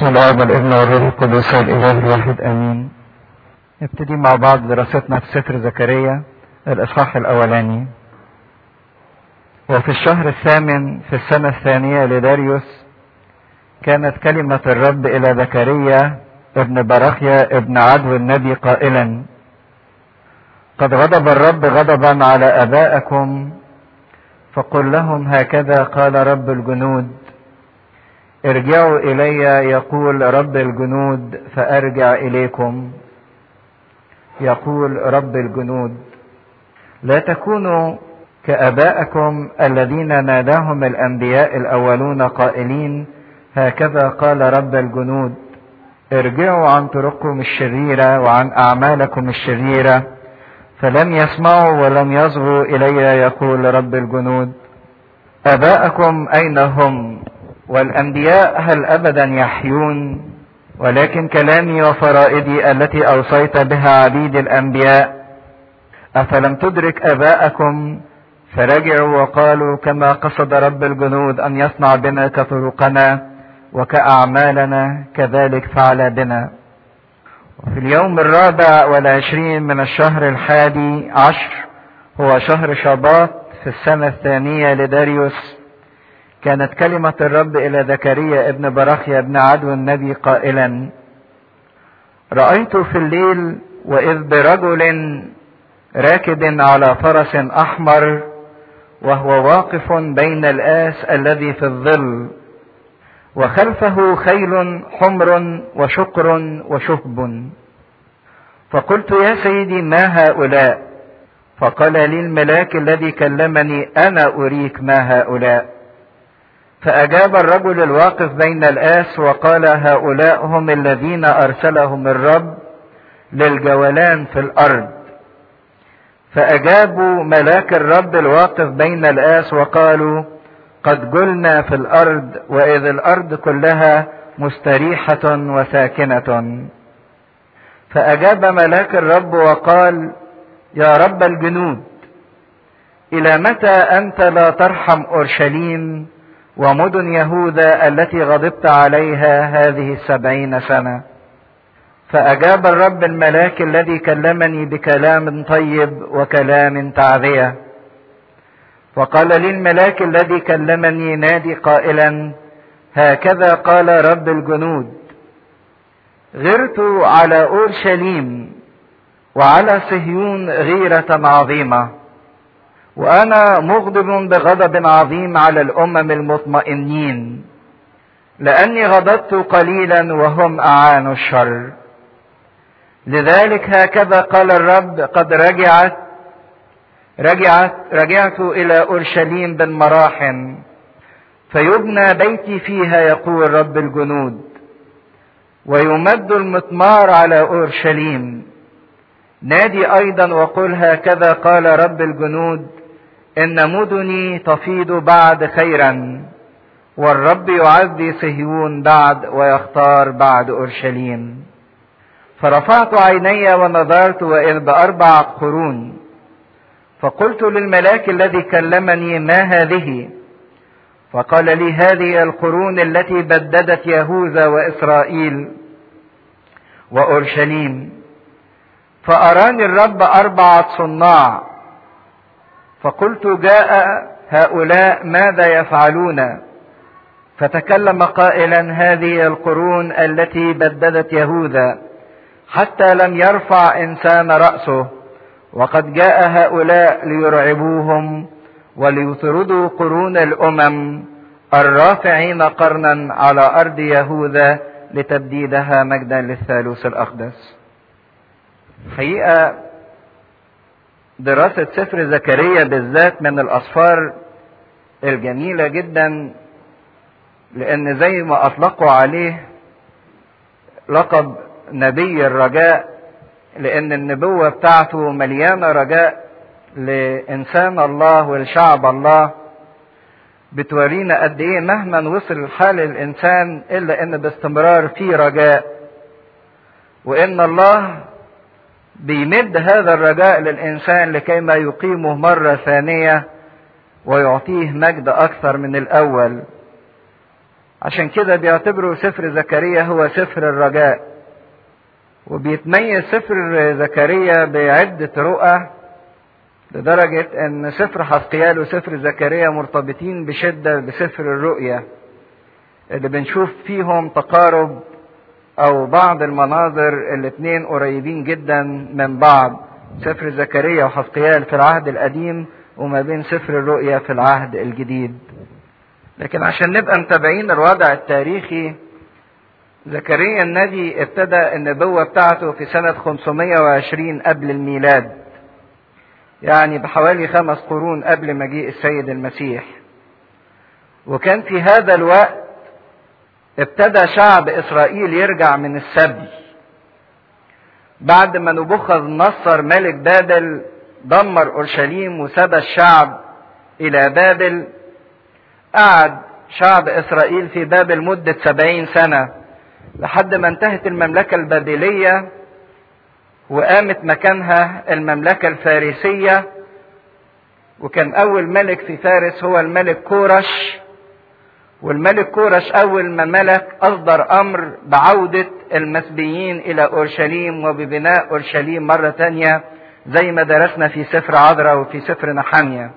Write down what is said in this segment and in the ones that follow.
باسم الاب والابن والروح القدس الاله الواحد امين نبتدي مع بعض دراستنا في سفر زكريا الاصحاح الاولاني وفي الشهر الثامن في السنة الثانية لداريوس كانت كلمة الرب إلى زكريا ابن برخيا ابن عدو النبي قائلا قد غضب الرب غضبا على أبائكم فقل لهم هكذا قال رب الجنود ارجعوا الي يقول رب الجنود فارجع اليكم يقول رب الجنود لا تكونوا كابائكم الذين ناداهم الانبياء الاولون قائلين هكذا قال رب الجنود ارجعوا عن طرقكم الشريره وعن اعمالكم الشريره فلم يسمعوا ولم يصغوا الي يقول رب الجنود اباءكم اين هم والانبياء هل ابدا يحيون ولكن كلامي وفرائدي التي اوصيت بها عبيد الانبياء افلم تدرك اباءكم فرجعوا وقالوا كما قصد رب الجنود ان يصنع بنا كطرقنا وكاعمالنا كذلك فعل بنا وفي اليوم الرابع والعشرين من الشهر الحادي عشر هو شهر شباط في السنة الثانية لداريوس كانت كلمة الرب إلى زكريا ابن برخيا ابن عدو النبي قائلا رأيت في الليل وإذ برجل راكب على فرس أحمر وهو واقف بين الآس الذي في الظل وخلفه خيل حمر وشقر وشهب فقلت يا سيدي ما هؤلاء فقال لي الملاك الذي كلمني انا اريك ما هؤلاء فاجاب الرجل الواقف بين الاس وقال هؤلاء هم الذين ارسلهم الرب للجولان في الارض فاجابوا ملاك الرب الواقف بين الاس وقالوا قد جلنا في الارض واذ الارض كلها مستريحه وساكنه فاجاب ملاك الرب وقال يا رب الجنود الى متى انت لا ترحم اورشليم ومدن يهوذا التي غضبت عليها هذه السبعين سنه فاجاب الرب الملاك الذي كلمني بكلام طيب وكلام تعذيه وقال لي الملاك الذي كلمني نادي قائلا هكذا قال رب الجنود غرت على اورشليم وعلى صهيون غيره عظيمه وانا مغضب بغضب عظيم على الامم المطمئنين لاني غضبت قليلا وهم اعانوا الشر لذلك هكذا قال الرب قد رجعت رجعت رجعت الى اورشليم بالمراحم فيبنى بيتي فيها يقول رب الجنود ويمد المطمار على اورشليم نادي ايضا وقل هكذا قال رب الجنود ان مدني تفيض بعد خيرا والرب يعزي صهيون بعد ويختار بعد اورشليم فرفعت عيني ونظرت واذ باربع قرون فقلت للملاك الذي كلمني ما هذه فقال لي هذه القرون التي بددت يهوذا واسرائيل واورشليم فاراني الرب اربعه صناع فقلت جاء هؤلاء ماذا يفعلون فتكلم قائلا هذه القرون التي بددت يهوذا حتى لم يرفع انسان راسه وقد جاء هؤلاء ليرعبوهم وليطردوا قرون الامم الرافعين قرنا على ارض يهوذا لتبديدها مجدا للثالوث الاقدس حقيقه دراسه سفر زكريا بالذات من الاسفار الجميله جدا لان زي ما اطلقوا عليه لقب نبي الرجاء لان النبوة بتاعته مليانة رجاء لانسان الله ولشعب الله بتورينا قد ايه مهما وصل حال الانسان الا ان باستمرار في رجاء وان الله بيمد هذا الرجاء للانسان لكي ما يقيمه مرة ثانية ويعطيه مجد اكثر من الاول عشان كده بيعتبروا سفر زكريا هو سفر الرجاء وبيتميز سفر زكريا بعدة رؤى لدرجة ان سفر حسقيال وسفر زكريا مرتبطين بشدة بسفر الرؤيا اللي بنشوف فيهم تقارب او بعض المناظر الاتنين قريبين جدا من بعض سفر زكريا وحسقيال في العهد القديم وما بين سفر الرؤيا في العهد الجديد لكن عشان نبقى متابعين الوضع التاريخي زكريا النبي ابتدى النبوة بتاعته في سنة 520 قبل الميلاد يعني بحوالي خمس قرون قبل مجيء السيد المسيح وكان في هذا الوقت ابتدى شعب اسرائيل يرجع من السبي بعد ما نبوخذ نصر ملك بابل دمر اورشليم وسبى الشعب الى بابل قعد شعب اسرائيل في بابل مدة سبعين سنة لحد ما انتهت المملكة البابلية وقامت مكانها المملكة الفارسية وكان أول ملك في فارس هو الملك كورش والملك كورش أول ما ملك أصدر أمر بعودة المسبيين إلى أورشليم وببناء أورشليم مرة تانية زي ما درسنا في سفر عذراء وفي سفر نحامية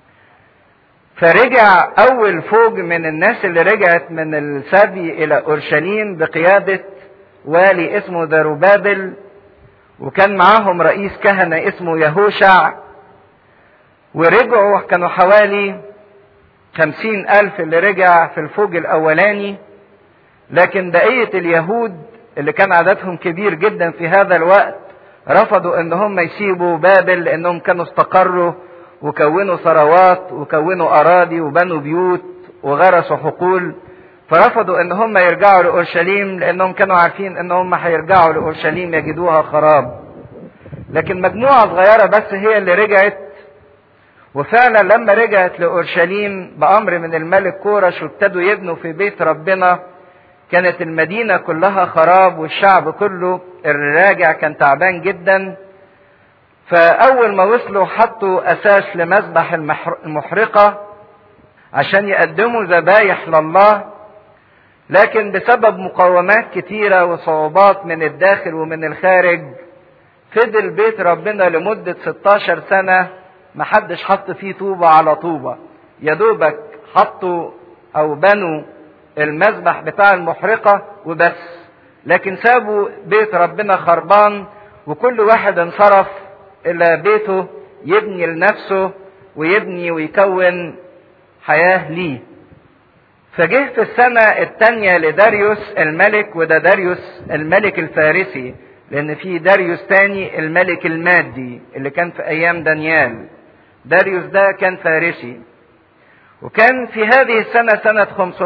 فرجع أول فوج من الناس اللي رجعت من السبي إلى أورشليم بقيادة والي اسمه ذروبابل وكان معاهم رئيس كهنة اسمه يهوشع ورجعوا كانوا حوالي خمسين ألف اللي رجع في الفوج الأولاني لكن بقية اليهود اللي كان عددهم كبير جدا في هذا الوقت رفضوا ان هم يسيبوا بابل لانهم كانوا استقروا وكونوا ثروات وكونوا اراضي وبنوا بيوت وغرسوا حقول فرفضوا ان هم يرجعوا لاورشليم لانهم كانوا عارفين ان هم هيرجعوا لاورشليم يجدوها خراب لكن مجموعه صغيره بس هي اللي رجعت وفعلا لما رجعت لاورشليم بامر من الملك كورش وابتدوا يبنوا في بيت ربنا كانت المدينه كلها خراب والشعب كله الراجع كان تعبان جدا فاول ما وصلوا حطوا اساس لمذبح المحرقه عشان يقدموا ذبايح لله لكن بسبب مقاومات كتيرة وصعوبات من الداخل ومن الخارج فضل بيت ربنا لمدة 16 سنة محدش حط فيه طوبة على طوبة يا دوبك حطوا أو بنوا المذبح بتاع المحرقة وبس لكن سابوا بيت ربنا خربان وكل واحد انصرف إلى بيته يبني لنفسه ويبني ويكون حياة ليه فجه في السنة الثانية لداريوس الملك وده داريوس الملك الفارسي لأن في داريوس تاني الملك المادي اللي كان في أيام دانيال داريوس ده كان فارسي وكان في هذه السنة سنة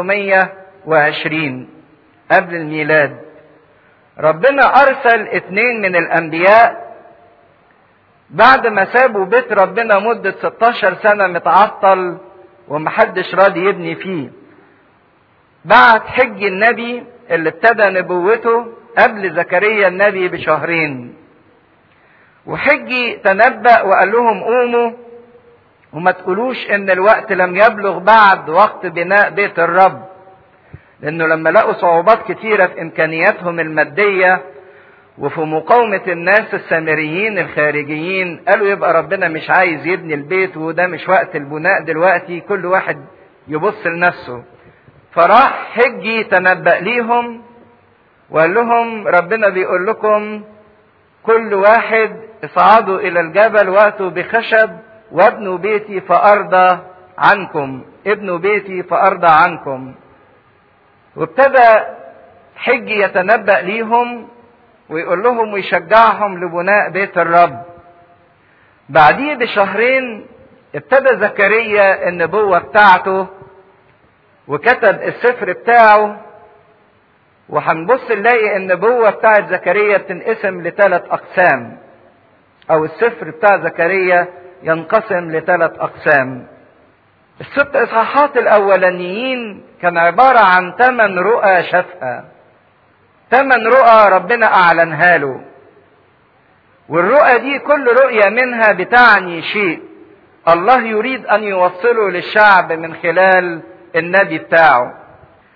520 قبل الميلاد ربنا أرسل اتنين من الأنبياء بعد ما سابوا بيت ربنا مدة 16 سنة متعطل ومحدش راضي يبني فيه بعت حج النبي اللي ابتدى نبوته قبل زكريا النبي بشهرين وحجي تنبأ وقال لهم قوموا وما تقولوش ان الوقت لم يبلغ بعد وقت بناء بيت الرب لانه لما لقوا صعوبات كتيرة في امكانياتهم المادية وفي مقاومة الناس السامريين الخارجيين قالوا يبقى ربنا مش عايز يبني البيت وده مش وقت البناء دلوقتي كل واحد يبص لنفسه فراح حجي تنبأ ليهم وقال لهم ربنا بيقول لكم كل واحد اصعدوا الى الجبل واتوا بخشب وابنوا بيتي فارضى عنكم ابنوا بيتي فارضى عنكم وابتدى حجي يتنبأ ليهم ويقول لهم ويشجعهم لبناء بيت الرب بعديه بشهرين ابتدى زكريا النبوة بتاعته وكتب السفر بتاعه وهنبص نلاقي النبوة بتاعت زكريا بتنقسم لثلاث أقسام أو السفر بتاع زكريا ينقسم لثلاث أقسام الست إصحاحات الأولانيين كان عبارة عن ثمان رؤى شافها ثمان رؤى ربنا أعلنها له والرؤى دي كل رؤية منها بتعني شيء الله يريد أن يوصله للشعب من خلال النبي بتاعه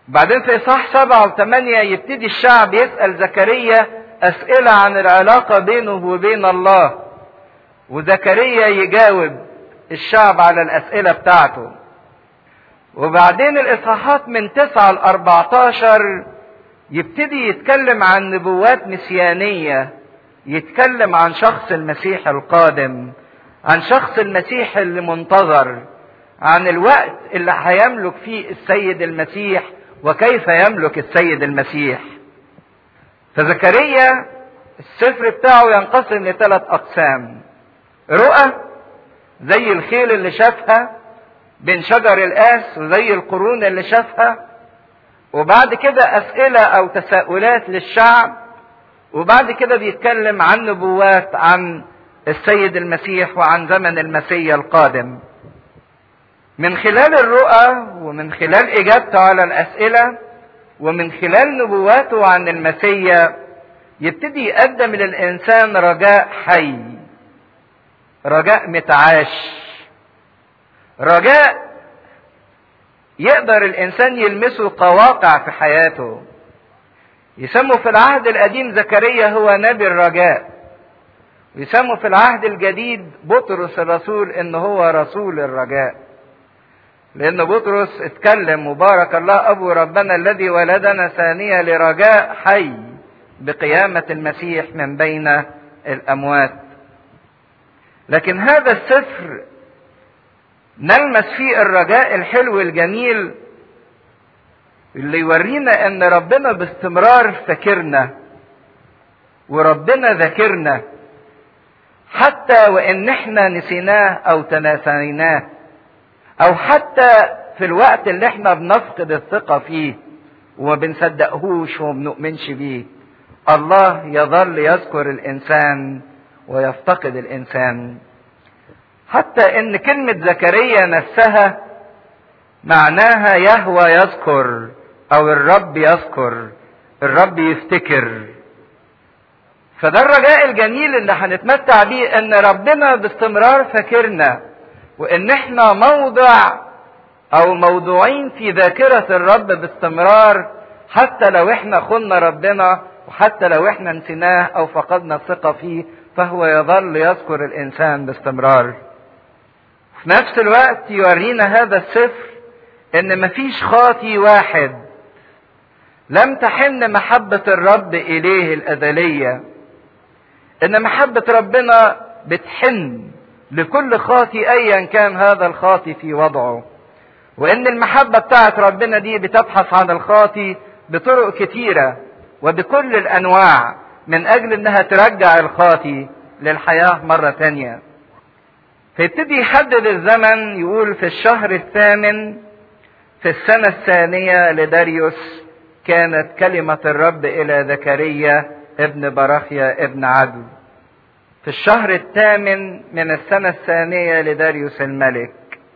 بعدين في إصحاح سبعة وثمانية يبتدي الشعب يسأل زكريا أسئلة عن العلاقة بينه وبين الله وزكريا يجاوب الشعب على الأسئلة بتاعته وبعدين الإصحاحات من تسعة ل 14 يبتدي يتكلم عن نبوات مسيانية يتكلم عن شخص المسيح القادم عن شخص المسيح اللي منتظر عن الوقت اللي هيملك فيه السيد المسيح وكيف يملك السيد المسيح فزكريا السفر بتاعه ينقسم لثلاث اقسام رؤى زي الخيل اللي شافها بين شجر القاس وزي القرون اللي شافها وبعد كده اسئله او تساؤلات للشعب وبعد كده بيتكلم عن نبوات عن السيد المسيح وعن زمن المسيا القادم من خلال الرؤى ومن خلال اجابته على الاسئله ومن خلال نبواته عن المسيا يبتدي يقدم للانسان رجاء حي رجاء متعاش رجاء يقدر الانسان يلمسه كواقع في حياته يسموا في العهد القديم زكريا هو نبي الرجاء ويسموا في العهد الجديد بطرس الرسول ان هو رسول الرجاء لان بطرس اتكلم مبارك الله ابو ربنا الذي ولدنا ثانية لرجاء حي بقيامة المسيح من بين الاموات لكن هذا السفر نلمس فيه الرجاء الحلو الجميل اللي يورينا ان ربنا باستمرار فاكرنا وربنا ذاكرنا حتى وان احنا نسيناه او تناسيناه او حتى في الوقت اللي احنا بنفقد الثقة فيه وما بنصدقهوش وما بنؤمنش بيه الله يظل يذكر الانسان ويفتقد الانسان حتى ان كلمة زكريا نفسها معناها يهوى يذكر او الرب يذكر الرب يفتكر فده الرجاء الجميل اللي هنتمتع بيه ان ربنا باستمرار فاكرنا وان احنا موضع او موضوعين في ذاكرة الرب باستمرار حتى لو احنا خنا ربنا وحتى لو احنا نسيناه او فقدنا الثقة فيه فهو يظل يذكر الانسان باستمرار في نفس الوقت يورينا هذا السفر ان مفيش خاطي واحد لم تحن محبة الرب اليه الازلية ان محبة ربنا بتحن لكل خاطي ايا كان هذا الخاطي في وضعه وان المحبة بتاعت ربنا دي بتبحث عن الخاطي بطرق كتيرة وبكل الانواع من اجل انها ترجع الخاطي للحياة مرة تانية فيبتدي يحدد الزمن يقول في الشهر الثامن في السنة الثانية لداريوس كانت كلمة الرب إلى زكريا ابن براخيا ابن عدو في الشهر الثامن من السنة الثانية لداريوس الملك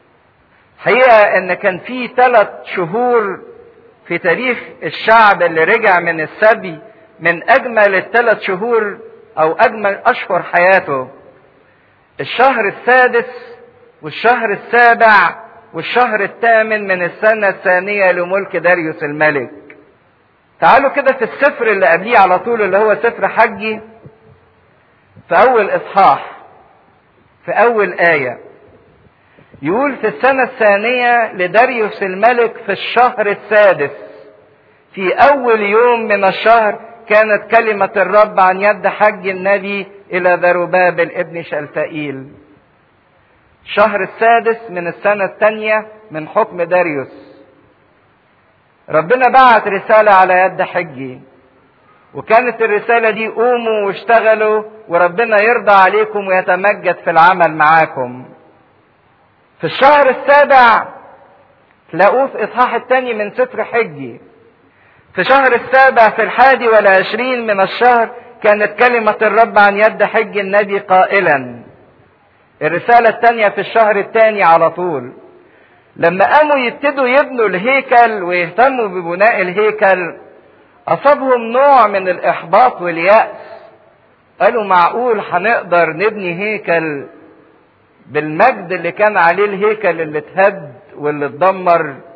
حقيقة ان كان في ثلاث شهور في تاريخ الشعب اللي رجع من السبي من اجمل الثلاث شهور او اجمل اشهر حياته الشهر السادس والشهر السابع والشهر الثامن من السنة الثانية لملك داريوس الملك تعالوا كده في السفر اللي قبليه على طول اللي هو سفر حجي في أول إصحاح في أول آية يقول في السنة الثانية لداريوس الملك في الشهر السادس في أول يوم من الشهر كانت كلمة الرب عن يد حج النبي إلى ذربابل ابن شلتائيل الشهر السادس من السنة الثانية من حكم داريوس ربنا بعت رسالة على يد حجي وكانت الرسالة دي قوموا واشتغلوا وربنا يرضى عليكم ويتمجد في العمل معاكم في الشهر السابع تلاقوه في إصحاح الثاني من سفر حجي في شهر السابع في الحادي والعشرين من الشهر كانت كلمة الرب عن يد حج النبي قائلا الرسالة الثانية في الشهر الثاني على طول لما قاموا يبتدوا يبنوا الهيكل ويهتموا ببناء الهيكل أصابهم نوع من الإحباط واليأس قالوا معقول هنقدر نبني هيكل بالمجد اللي كان عليه الهيكل اللي اتهد واللي اتدمر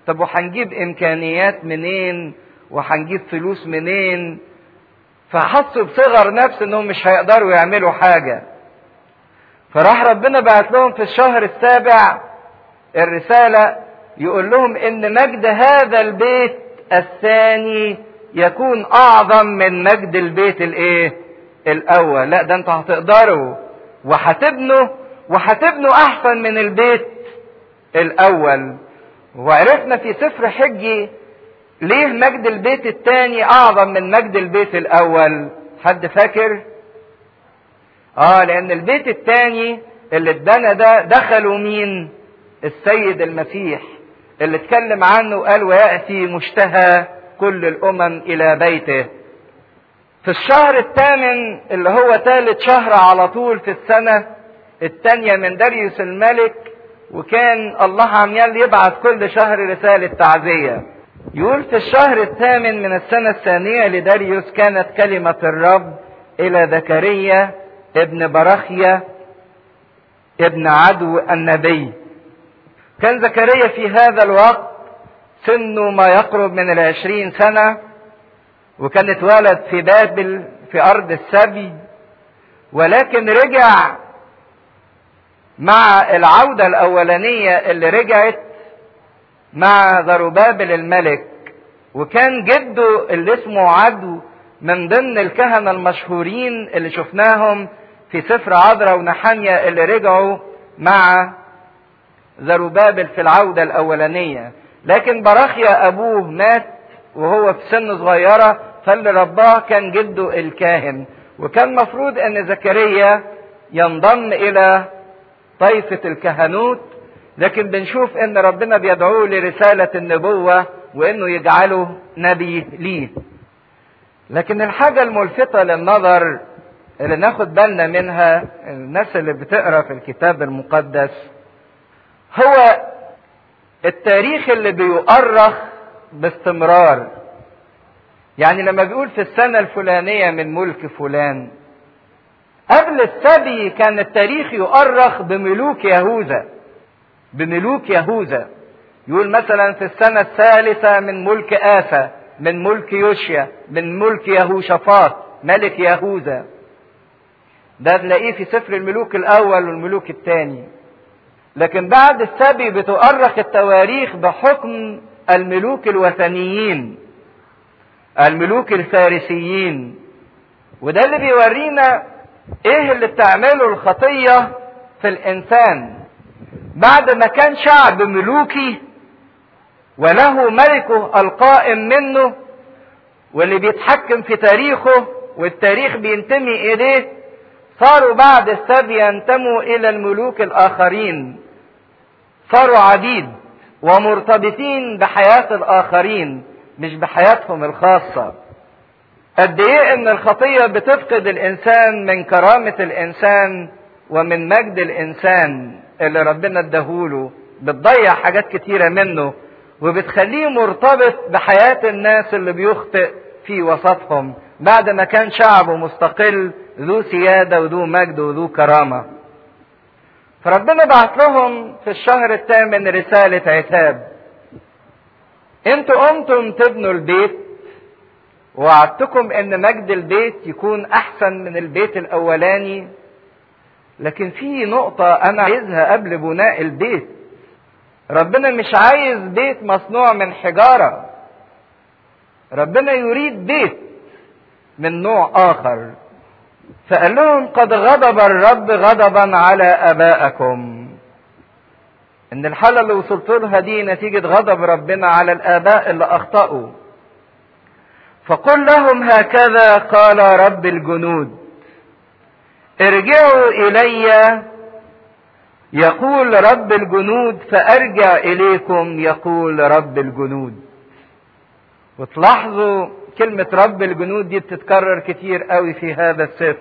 طب وهنجيب امكانيات منين وهنجيب فلوس منين فحسوا بصغر نفس انهم مش هيقدروا يعملوا حاجه فراح ربنا بعت لهم في الشهر السابع الرساله يقول لهم ان مجد هذا البيت الثاني يكون اعظم من مجد البيت الايه الاول لا ده انتوا هتقدروا وهتبنوا وهتبنوا احسن من البيت الاول وعرفنا في سفر حجي ليه مجد البيت الثاني اعظم من مجد البيت الاول حد فاكر اه لان البيت الثاني اللي اتبنى ده دخلوا مين السيد المسيح اللي اتكلم عنه قال وياتي مشتهى كل الامم الى بيته في الشهر الثامن اللي هو ثالث شهر على طول في السنه الثانيه من داريوس الملك وكان الله عمال يبعث كل شهر رساله تعزيه يقول في الشهر الثامن من السنه الثانيه لداريوس كانت كلمه الرب الى زكريا ابن برخيا ابن عدو النبي كان زكريا في هذا الوقت سنه ما يقرب من العشرين سنة وكان اتولد في بابل في أرض السبي ولكن رجع مع العودة الأولانية اللي رجعت مع زروبابل الملك وكان جده اللي اسمه عدو من ضمن الكهنة المشهورين اللي شفناهم في سفر عذرا ونحانيا اللي رجعوا مع زروبابل في العودة الأولانية لكن براخيا أبوه مات وهو في سن صغيرة فاللي رباه كان جده الكاهن وكان مفروض أن زكريا ينضم إلى طائفة الكهنوت لكن بنشوف أن ربنا بيدعوه لرسالة النبوة وأنه يجعله نبي ليه لكن الحاجة الملفتة للنظر اللي ناخد بالنا منها الناس اللي بتقرا في الكتاب المقدس هو التاريخ اللي بيؤرخ باستمرار يعني لما بيقول في السنة الفلانية من ملك فلان قبل السبي كان التاريخ يؤرخ بملوك يهوذا بملوك يهوذا يقول مثلا في السنة الثالثة من ملك آسى من ملك يوشيا من ملك يهوشافاط ملك يهوذا ده تلاقيه في سفر الملوك الأول والملوك الثاني لكن بعد السبي بتؤرخ التواريخ بحكم الملوك الوثنيين الملوك الفارسيين وده اللي بيورينا ايه اللي بتعمله الخطية في الانسان بعد ما كان شعب ملوكي وله ملكه القائم منه واللي بيتحكم في تاريخه والتاريخ بينتمي اليه صاروا بعد السبي ينتموا الى الملوك الاخرين صاروا عبيد ومرتبطين بحياة الاخرين مش بحياتهم الخاصة قد ايه ان الخطية بتفقد الانسان من كرامة الانسان ومن مجد الانسان اللي ربنا اداهوله بتضيع حاجات كتيرة منه وبتخليه مرتبط بحياة الناس اللي بيخطئ في وسطهم بعد ما كان شعبه مستقل ذو سيادة وذو مجد وذو كرامة فربنا بعت لهم في الشهر الثامن رسالة عتاب انتوا قمتم تبنوا البيت ووعدتكم ان مجد البيت يكون احسن من البيت الاولاني لكن في نقطة انا عايزها قبل بناء البيت ربنا مش عايز بيت مصنوع من حجارة ربنا يريد بيت من نوع اخر فقال لهم قد غضب الرب غضبا على ابائكم ان الحاله اللي وصلت لها دي نتيجه غضب ربنا على الاباء اللي اخطاوا فقل لهم هكذا قال رب الجنود ارجعوا الي يقول رب الجنود فارجع اليكم يقول رب الجنود وتلاحظوا كلمة رب الجنود دي بتتكرر كتير قوي في هذا السفر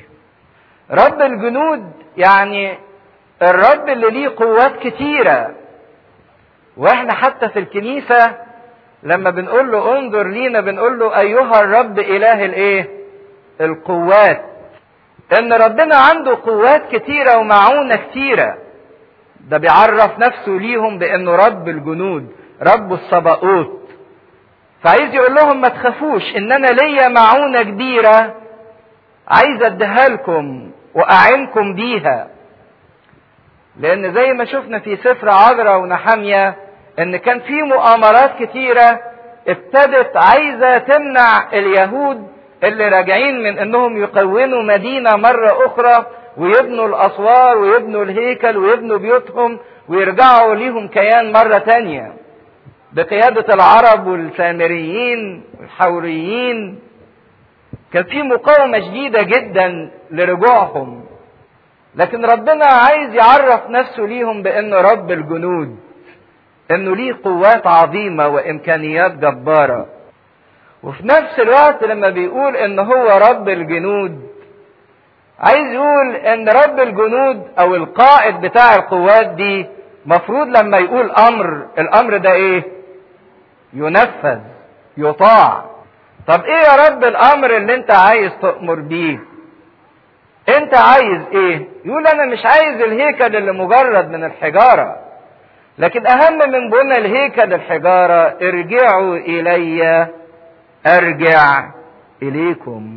رب الجنود يعني الرب اللي ليه قوات كتيرة واحنا حتى في الكنيسة لما بنقول له انظر لينا بنقول له ايها الرب اله الايه القوات ان ربنا عنده قوات كتيرة ومعونة كتيرة ده بيعرف نفسه ليهم بانه رب الجنود رب الصباؤوت فعايز يقول لهم ما تخافوش ان انا ليا معونة كبيرة عايز اديها لكم واعنكم بيها لان زي ما شفنا في سفر عذراء ونحامية ان كان في مؤامرات كتيرة ابتدت عايزة تمنع اليهود اللي راجعين من انهم يقونوا مدينة مرة اخرى ويبنوا الاسوار ويبنوا الهيكل ويبنوا بيوتهم ويرجعوا ليهم كيان مرة تانية بقيادة العرب والسامريين والحوريين كان في مقاومة شديدة جدا لرجوعهم لكن ربنا عايز يعرف نفسه ليهم بانه رب الجنود انه ليه قوات عظيمة وامكانيات جبارة وفي نفس الوقت لما بيقول ان هو رب الجنود عايز يقول ان رب الجنود او القائد بتاع القوات دي مفروض لما يقول امر الامر ده ايه ينفذ يطاع طب ايه يا رب الامر اللي انت عايز تؤمر بيه انت عايز ايه يقول انا مش عايز الهيكل اللي مجرد من الحجارة لكن اهم من بنى الهيكل الحجارة ارجعوا الي ارجع اليكم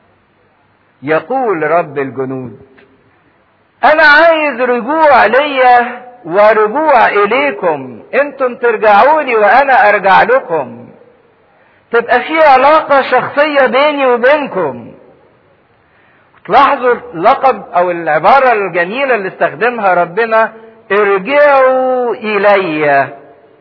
يقول رب الجنود انا عايز رجوع ليا ورجوع اليكم انتم ترجعوا لي وانا ارجع لكم تبقى في علاقة شخصية بيني وبينكم تلاحظوا اللقب او العبارة الجميلة اللي استخدمها ربنا ارجعوا الي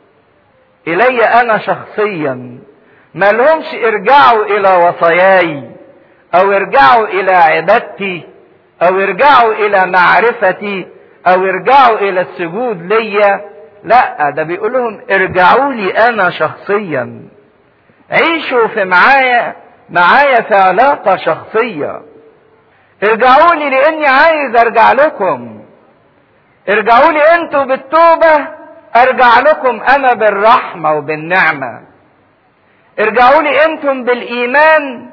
الي انا شخصيا ما لهمش ارجعوا الى وصاياي او ارجعوا الى عبادتي او ارجعوا الى معرفتي او ارجعوا الى السجود ليا لا ده بيقول لهم ارجعوا لي انا شخصيا عيشوا في معايا معايا في علاقة شخصية ارجعوا لي لاني عايز ارجع لكم ارجعوا لي انتوا بالتوبة ارجع لكم انا بالرحمة وبالنعمة ارجعوا لي انتم بالايمان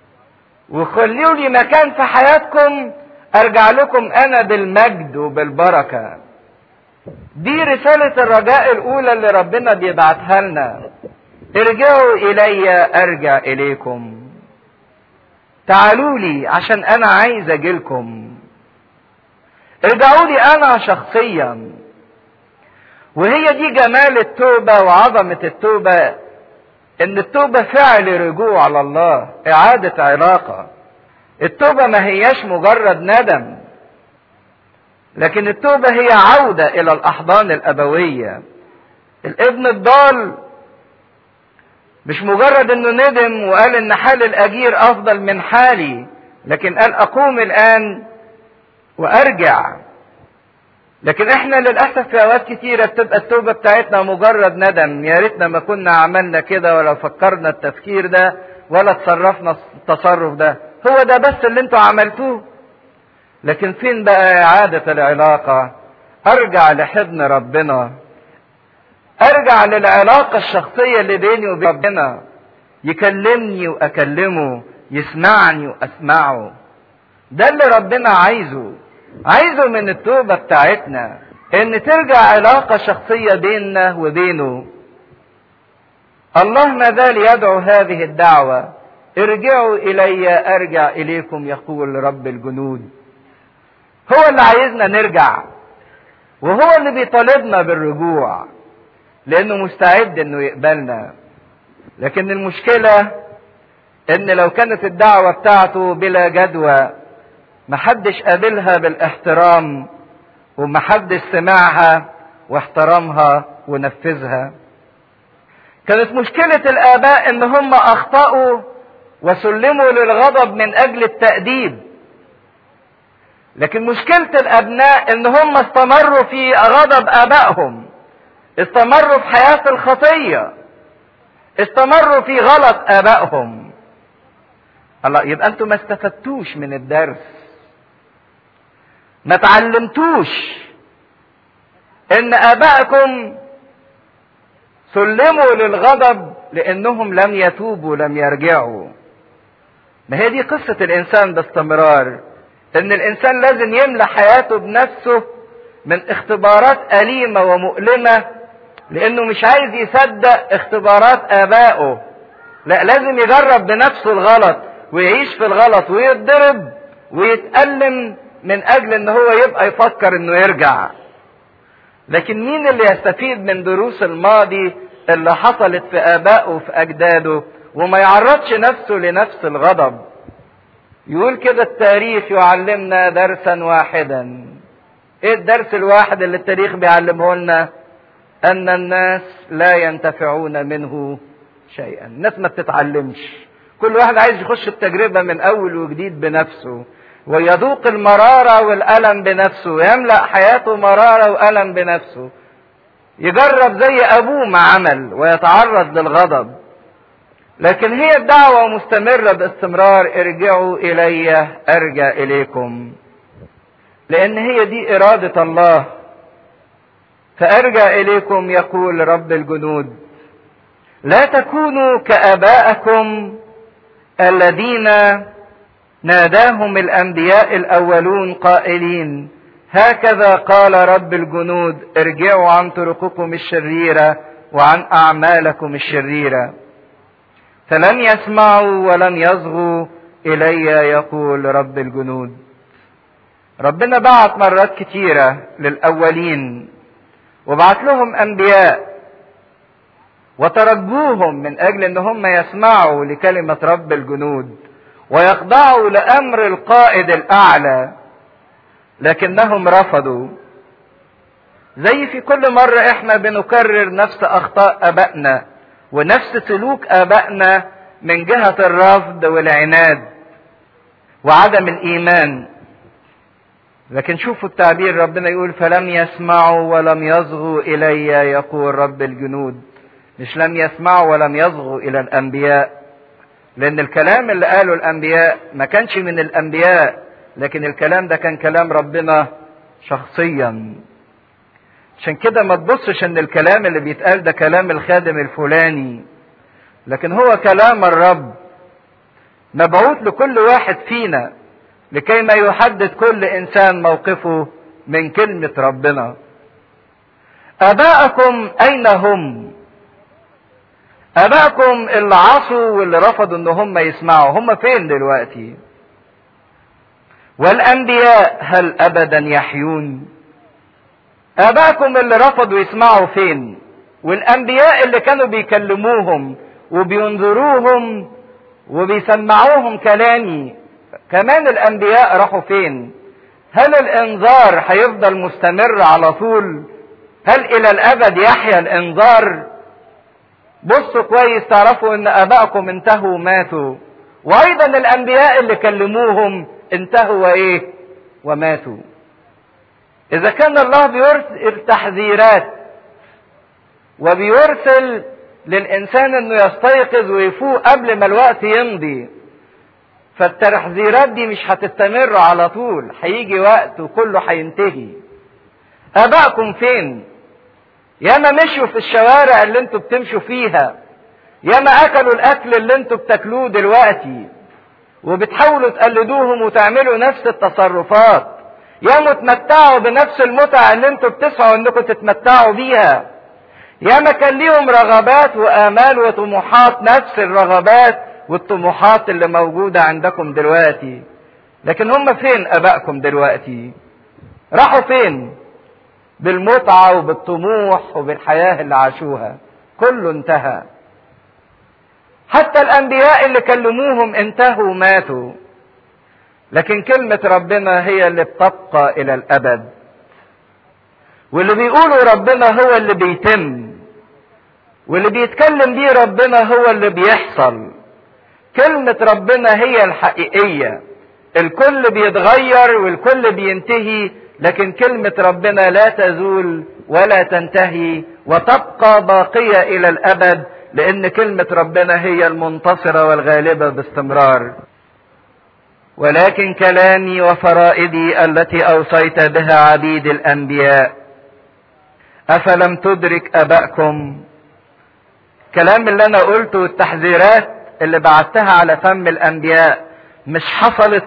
وخلوا لي مكان في حياتكم ارجع لكم انا بالمجد وبالبركة دي رسالة الرجاء الاولى اللي ربنا بيبعتها لنا ارجعوا الي ارجع اليكم تعالوا لي عشان انا عايز اجيلكم ارجعوا لي انا شخصيا وهي دي جمال التوبة وعظمة التوبة ان التوبة فعل رجوع على الله اعادة علاقة التوبة ما هياش مجرد ندم لكن التوبة هي عودة الى الاحضان الابوية الابن الضال مش مجرد انه ندم وقال ان حال الاجير افضل من حالي لكن قال اقوم الان وارجع لكن احنا للاسف في اوقات كتيره بتبقى التوبه بتاعتنا مجرد ندم يا ريتنا ما كنا عملنا كده ولا فكرنا التفكير ده ولا تصرفنا التصرف ده هو ده بس اللي انتوا عملتوه لكن فين بقى اعاده العلاقه ارجع لحضن ربنا ارجع للعلاقة الشخصية اللي بيني وبين ربنا يكلمني واكلمه يسمعني واسمعه ده اللي ربنا عايزه عايزه من التوبة بتاعتنا ان ترجع علاقة شخصية بيننا وبينه الله ما زال يدعو هذه الدعوة ارجعوا الي ارجع اليكم يقول رب الجنود هو اللي عايزنا نرجع وهو اللي بيطالبنا بالرجوع لانه مستعد انه يقبلنا لكن المشكلة ان لو كانت الدعوة بتاعته بلا جدوى محدش قابلها بالاحترام ومحدش سمعها واحترمها ونفذها كانت مشكلة الآباء إن هم أخطأوا وسلموا للغضب من أجل التأديب لكن مشكلة الأبناء إن هم استمروا في غضب آبائهم استمروا في حياة الخطية استمروا في غلط آبائهم الله يبقى أنتوا ما استفدتوش من الدرس ما تعلمتوش ان ابائكم سلموا للغضب لانهم لم يتوبوا لم يرجعوا ما هي دي قصة الانسان باستمرار ان الانسان لازم يملى حياته بنفسه من اختبارات اليمة ومؤلمة لانه مش عايز يصدق اختبارات ابائه لا لازم يجرب بنفسه الغلط ويعيش في الغلط ويتضرب ويتألم من اجل ان هو يبقى يفكر انه يرجع لكن مين اللي يستفيد من دروس الماضي اللي حصلت في ابائه وفي اجداده وما يعرضش نفسه لنفس الغضب يقول كده التاريخ يعلمنا درسا واحدا ايه الدرس الواحد اللي التاريخ بيعلمه لنا ان الناس لا ينتفعون منه شيئا الناس ما بتتعلمش كل واحد عايز يخش التجربة من اول وجديد بنفسه ويذوق المرارة والألم بنفسه ويملأ حياته مرارة وألم بنفسه يجرب زي أبوه ما عمل ويتعرض للغضب لكن هي الدعوة مستمرة باستمرار ارجعوا إلي أرجع إليكم لأن هي دي إرادة الله فأرجع إليكم يقول رب الجنود لا تكونوا كآبائكم الذين ناداهم الانبياء الاولون قائلين هكذا قال رب الجنود ارجعوا عن طرقكم الشريره وعن اعمالكم الشريره فلن يسمعوا ولن يصغوا الي يقول رب الجنود ربنا بعت مرات كتيره للاولين وبعت لهم انبياء وترجوهم من اجل ان هم يسمعوا لكلمه رب الجنود ويخضعوا لامر القائد الاعلى لكنهم رفضوا زي في كل مرة احنا بنكرر نفس اخطاء ابائنا ونفس سلوك ابائنا من جهة الرفض والعناد وعدم الايمان لكن شوفوا التعبير ربنا يقول فلم يسمعوا ولم يصغوا الي يقول رب الجنود مش لم يسمعوا ولم يصغوا الى الانبياء لان الكلام اللي قاله الانبياء ما كانش من الانبياء لكن الكلام ده كان كلام ربنا شخصيا عشان كده ما تبصش ان الكلام اللي بيتقال ده كلام الخادم الفلاني لكن هو كلام الرب مبعوث لكل واحد فينا لكي ما يحدد كل انسان موقفه من كلمة ربنا اباءكم اين هم ابائكم اللي عصوا واللي رفضوا ان هم يسمعوا هم فين دلوقتي والانبياء هل ابدا يحيون ابائكم اللي رفضوا يسمعوا فين والانبياء اللي كانوا بيكلموهم وبينظروهم وبيسمعوهم كلامي كمان الانبياء راحوا فين هل الانذار هيفضل مستمر على طول هل الى الابد يحيا الانذار بصوا كويس تعرفوا ان ابائكم انتهوا وماتوا وايضا الانبياء اللي كلموهم انتهوا وايه وماتوا اذا كان الله بيرسل تحذيرات وبيرسل للانسان انه يستيقظ ويفوق قبل ما الوقت يمضي فالتحذيرات دي مش هتستمر على طول هيجي وقت وكله هينتهي ابائكم فين ياما مشوا في الشوارع اللي انتوا بتمشوا فيها ياما اكلوا الاكل اللي انتوا بتاكلوه دلوقتي وبتحاولوا تقلدوهم وتعملوا نفس التصرفات ياما تمتعوا بنفس المتعة اللي انتوا بتسعوا انكم تتمتعوا بيها ياما كان ليهم رغبات وامال وطموحات نفس الرغبات والطموحات اللي موجودة عندكم دلوقتي لكن هم فين ابائكم دلوقتي راحوا فين بالمتعة وبالطموح وبالحياة اللي عاشوها كله انتهى حتى الانبياء اللي كلموهم انتهوا وماتوا لكن كلمة ربنا هي اللي بتبقى الى الابد واللي بيقولوا ربنا هو اللي بيتم واللي بيتكلم بيه ربنا هو اللي بيحصل كلمة ربنا هي الحقيقية الكل بيتغير والكل بينتهي لكن كلمة ربنا لا تزول ولا تنتهي وتبقى باقية إلى الأبد لأن كلمة ربنا هي المنتصرة والغالبة باستمرار. ولكن كلامي وفرائدي التي أوصيت بها عبيد الأنبياء أفلم تدرك أبائكم كلام اللي أنا قلته والتحذيرات اللي بعتها على فم الأنبياء مش حصلت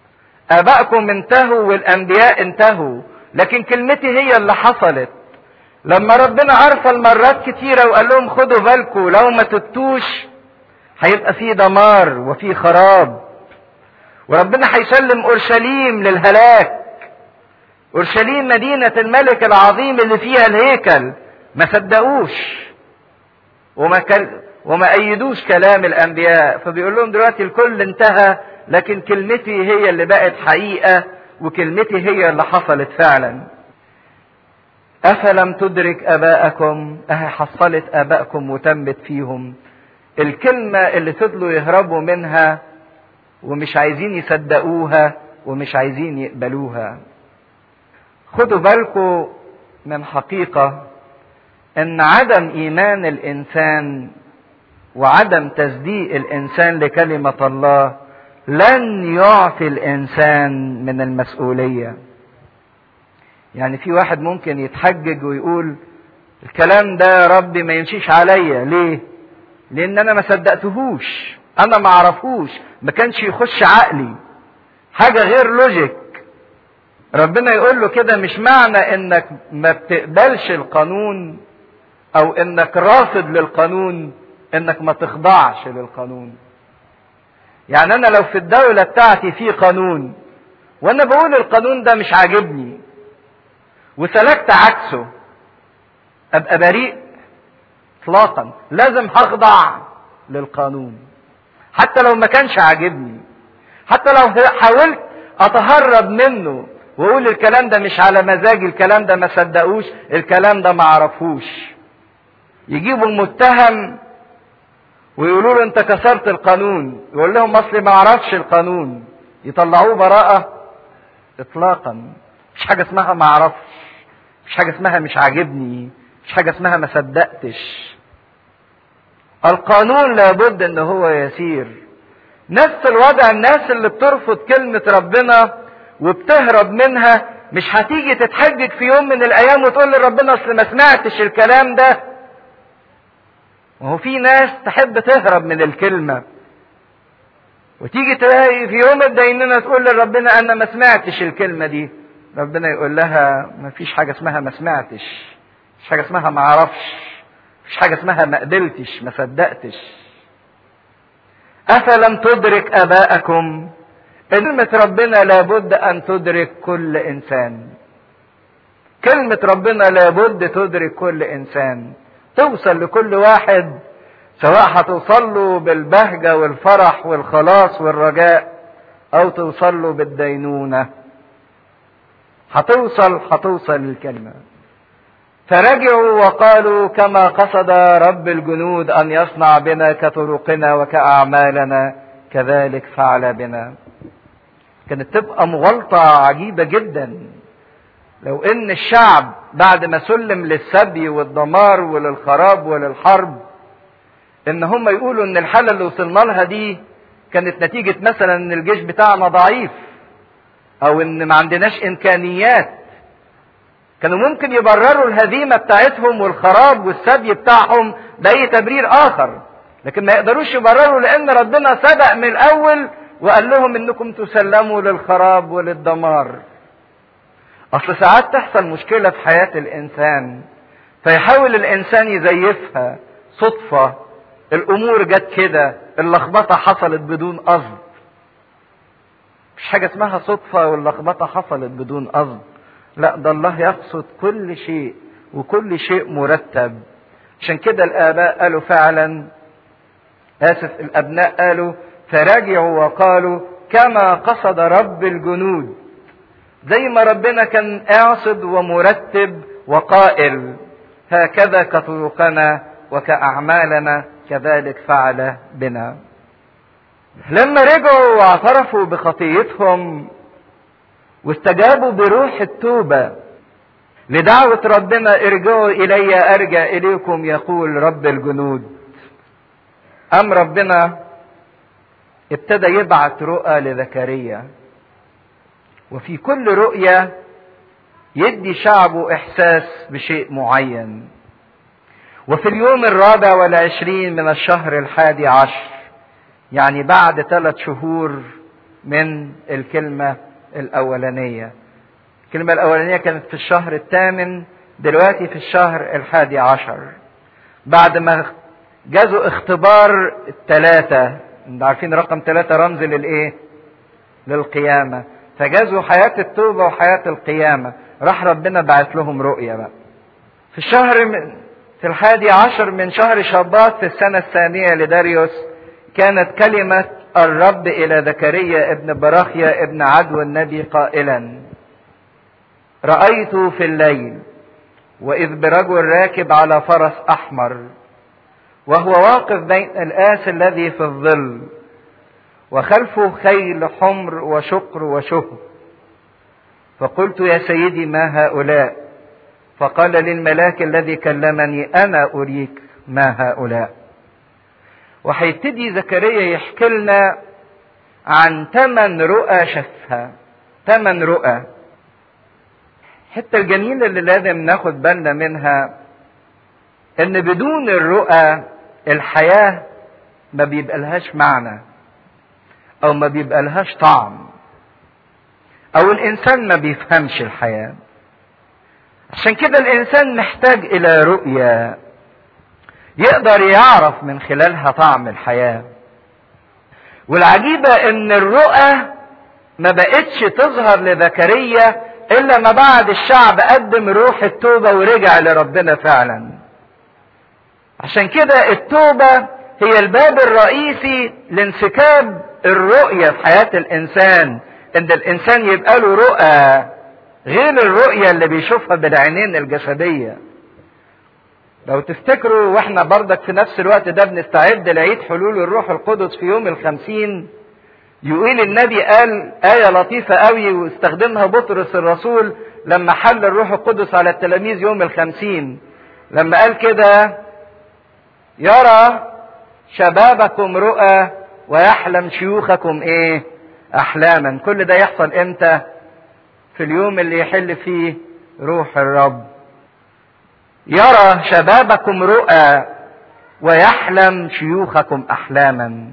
ابائكم انتهوا والانبياء انتهوا لكن كلمتي هي اللي حصلت لما ربنا ارسل مرات كتيرة وقال لهم خدوا بالكم لو ما تبتوش هيبقى في دمار وفي خراب وربنا هيسلم اورشليم للهلاك اورشليم مدينة الملك العظيم اللي فيها الهيكل ما صدقوش وما كل وما ايدوش كلام الانبياء فبيقول لهم دلوقتي الكل انتهى لكن كلمتي هي اللي بقت حقيقة وكلمتي هي اللي حصلت فعلا افلم تدرك اباءكم اهي حصلت اباءكم وتمت فيهم الكلمة اللي فضلوا يهربوا منها ومش عايزين يصدقوها ومش عايزين يقبلوها خدوا بالكم من حقيقة ان عدم ايمان الانسان وعدم تصديق الانسان لكلمة الله لن يعفي الانسان من المسؤولية يعني في واحد ممكن يتحجج ويقول الكلام ده يا ربي ما يمشيش عليا ليه لان انا ما صدقتهوش انا ما اعرفوش ما كانش يخش عقلي حاجة غير لوجيك ربنا يقول له كده مش معنى انك ما بتقبلش القانون او انك رافض للقانون انك ما تخضعش للقانون يعني انا لو في الدولة بتاعتي في قانون وانا بقول القانون ده مش عاجبني وسلكت عكسه ابقى بريء اطلاقا لازم هخضع للقانون حتى لو ما كانش عاجبني حتى لو حاولت اتهرب منه واقول الكلام ده مش على مزاجي الكلام ده ما صدقوش الكلام ده ما عرفوش يجيبوا المتهم ويقولوا له انت كسرت القانون يقول لهم اصلي ما اعرفش القانون يطلعوه براءة اطلاقا مش حاجة اسمها ما اعرفش مش حاجة اسمها مش عاجبني مش حاجة اسمها ما صدقتش القانون لابد ان هو يسير نفس الوضع الناس اللي بترفض كلمة ربنا وبتهرب منها مش هتيجي تتحجج في يوم من الايام وتقول لربنا اصل ما سمعتش الكلام ده وهو في ناس تحب تهرب من الكلمة وتيجي تلاقي في يوم الدينونة تقول لربنا انا ما سمعتش الكلمة دي ربنا يقول لها ما فيش حاجة اسمها ما سمعتش مش حاجة اسمها ما عرفش مش حاجة اسمها ما قبلتش ما صدقتش أفلم تدرك آباءكم كلمة ربنا لابد أن تدرك كل إنسان كلمة ربنا لابد تدرك كل إنسان توصل لكل واحد سواء هتوصل له بالبهجة والفرح والخلاص والرجاء أو توصل له بالدينونة هتوصل هتوصل للكلمة فرجعوا وقالوا كما قصد رب الجنود أن يصنع بنا كطرقنا وكأعمالنا كذلك فعل بنا كانت تبقى مغالطة عجيبة جدا لو ان الشعب بعد ما سلم للسبي والدمار وللخراب وللحرب ان هم يقولوا ان الحالة اللي وصلنا لها دي كانت نتيجة مثلا ان الجيش بتاعنا ضعيف او ان ما عندناش امكانيات كانوا ممكن يبرروا الهزيمة بتاعتهم والخراب والسبي بتاعهم بأي تبرير آخر لكن ما يقدروش يبرروا لأن ربنا سبق من الأول وقال لهم إنكم تسلموا للخراب وللدمار أصل ساعات تحصل مشكلة في حياة الإنسان فيحاول الإنسان يزيفها صدفة الأمور جت كده اللخبطة حصلت بدون قصد مش حاجة اسمها صدفة واللخبطة حصلت بدون قصد لا ده الله يقصد كل شيء وكل شيء مرتب عشان كده الآباء قالوا فعلا آسف الأبناء قالوا فرجعوا وقالوا كما قصد رب الجنود زي ما ربنا كان قاصد ومرتب وقائل هكذا كطرقنا وكأعمالنا كذلك فعل بنا لما رجعوا واعترفوا بخطيتهم واستجابوا بروح التوبة لدعوة ربنا ارجعوا إلي أرجع إليكم يقول رب الجنود أم ربنا ابتدى يبعت رؤى لزكريا وفي كل رؤية يدي شعبه إحساس بشيء معين وفي اليوم الرابع والعشرين من الشهر الحادي عشر يعني بعد ثلاث شهور من الكلمة الأولانية الكلمة الأولانية كانت في الشهر الثامن دلوقتي في الشهر الحادي عشر بعد ما جازوا اختبار الثلاثة عارفين رقم ثلاثة رمز للايه للقيامة فجازوا حياة التوبة وحياة القيامة راح ربنا بعت لهم رؤية بقى في الشهر من في الحادي عشر من شهر شباط في السنة الثانية لداريوس كانت كلمة الرب إلى زكريا ابن براخيا ابن عدو النبي قائلا رأيت في الليل وإذ برجل راكب على فرس أحمر وهو واقف بين الآس الذي في الظل وخلفه خيل حمر وشقر وشهب فقلت يا سيدي ما هؤلاء فقال للملاك الذي كلمني انا اريك ما هؤلاء وهيبتدي زكريا يحكي لنا عن ثمان رؤى شافها ثمان رؤى الحته الجميله اللي لازم ناخد بالنا منها ان بدون الرؤى الحياه ما بيبقى لهاش معنى او ما بيبقى لهاش طعم او الانسان ما بيفهمش الحياه عشان كده الانسان محتاج الى رؤيه يقدر يعرف من خلالها طعم الحياه والعجيبه ان الرؤى ما بقتش تظهر لزكريا الا ما بعد الشعب قدم روح التوبه ورجع لربنا فعلا عشان كده التوبه هي الباب الرئيسي لانسكاب الرؤيه في حياه الانسان ان الانسان يبقى له رؤى غير الرؤية اللي بيشوفها بالعينين الجسدية لو تفتكروا واحنا بردك في نفس الوقت ده بنستعد لعيد حلول الروح القدس في يوم الخمسين يقول النبي قال آية لطيفة قوي واستخدمها بطرس الرسول لما حل الروح القدس على التلاميذ يوم الخمسين لما قال كده يرى شبابكم رؤى ويحلم شيوخكم ايه احلاما كل ده يحصل امتى في اليوم اللي يحل فيه روح الرب يرى شبابكم رؤى ويحلم شيوخكم احلاما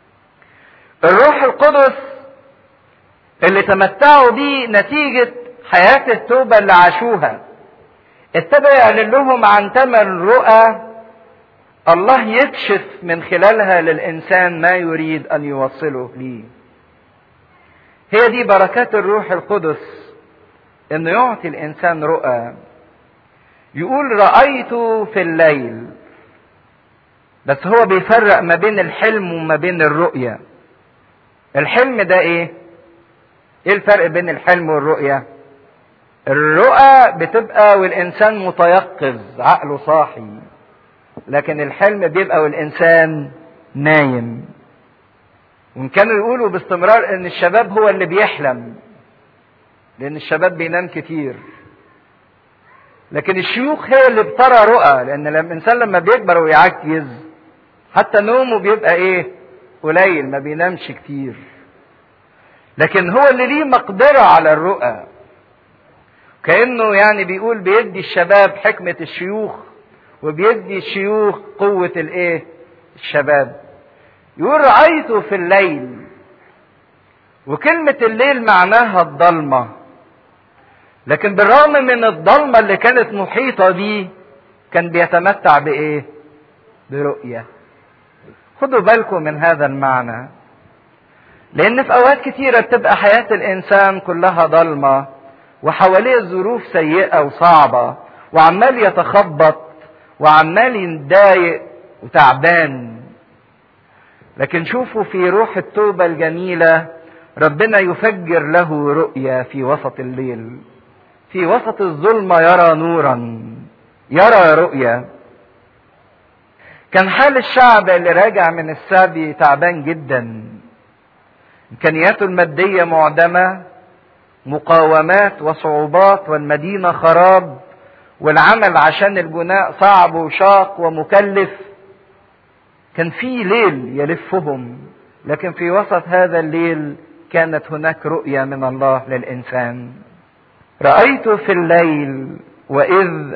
الروح القدس اللي تمتعوا بيه نتيجة حياة التوبة اللي عاشوها ابتدى يعلن لهم عن ثمن رؤى الله يكشف من خلالها للإنسان ما يريد أن يوصله ليه هي دي بركات الروح القدس انه يعطي الانسان رؤى يقول رايت في الليل بس هو بيفرق ما بين الحلم وما بين الرؤيه الحلم ده ايه ايه الفرق بين الحلم والرؤيه الرؤى بتبقى والانسان متيقظ عقله صاحي لكن الحلم بيبقى والانسان نايم وان كانوا يقولوا باستمرار ان الشباب هو اللي بيحلم لان الشباب بينام كتير لكن الشيوخ هي اللي بترى رؤى لان لما الانسان لما بيكبر ويعجز حتى نومه بيبقى ايه قليل ما بينامش كتير لكن هو اللي ليه مقدرة على الرؤى كأنه يعني بيقول بيدي الشباب حكمة الشيوخ وبيدي الشيوخ قوة الايه الشباب يقول رأيته في الليل وكلمة الليل معناها الضلمة لكن بالرغم من الضلمة اللي كانت محيطة بيه كان بيتمتع بإيه؟ برؤية. خدوا بالكم من هذا المعنى. لأن في أوقات كتيرة بتبقى حياة الإنسان كلها ضلمة وحواليه ظروف سيئة وصعبة وعمال يتخبط وعمال يتضايق وتعبان. لكن شوفوا في روح التوبة الجميلة ربنا يفجر له رؤيا في وسط الليل في وسط الظلمة يرى نورا يرى رؤيا كان حال الشعب اللي راجع من السبي تعبان جدا امكانياته المادية معدمة مقاومات وصعوبات والمدينة خراب والعمل عشان البناء صعب وشاق ومكلف كان في ليل يلفهم لكن في وسط هذا الليل كانت هناك رؤيا من الله للانسان رايت في الليل واذ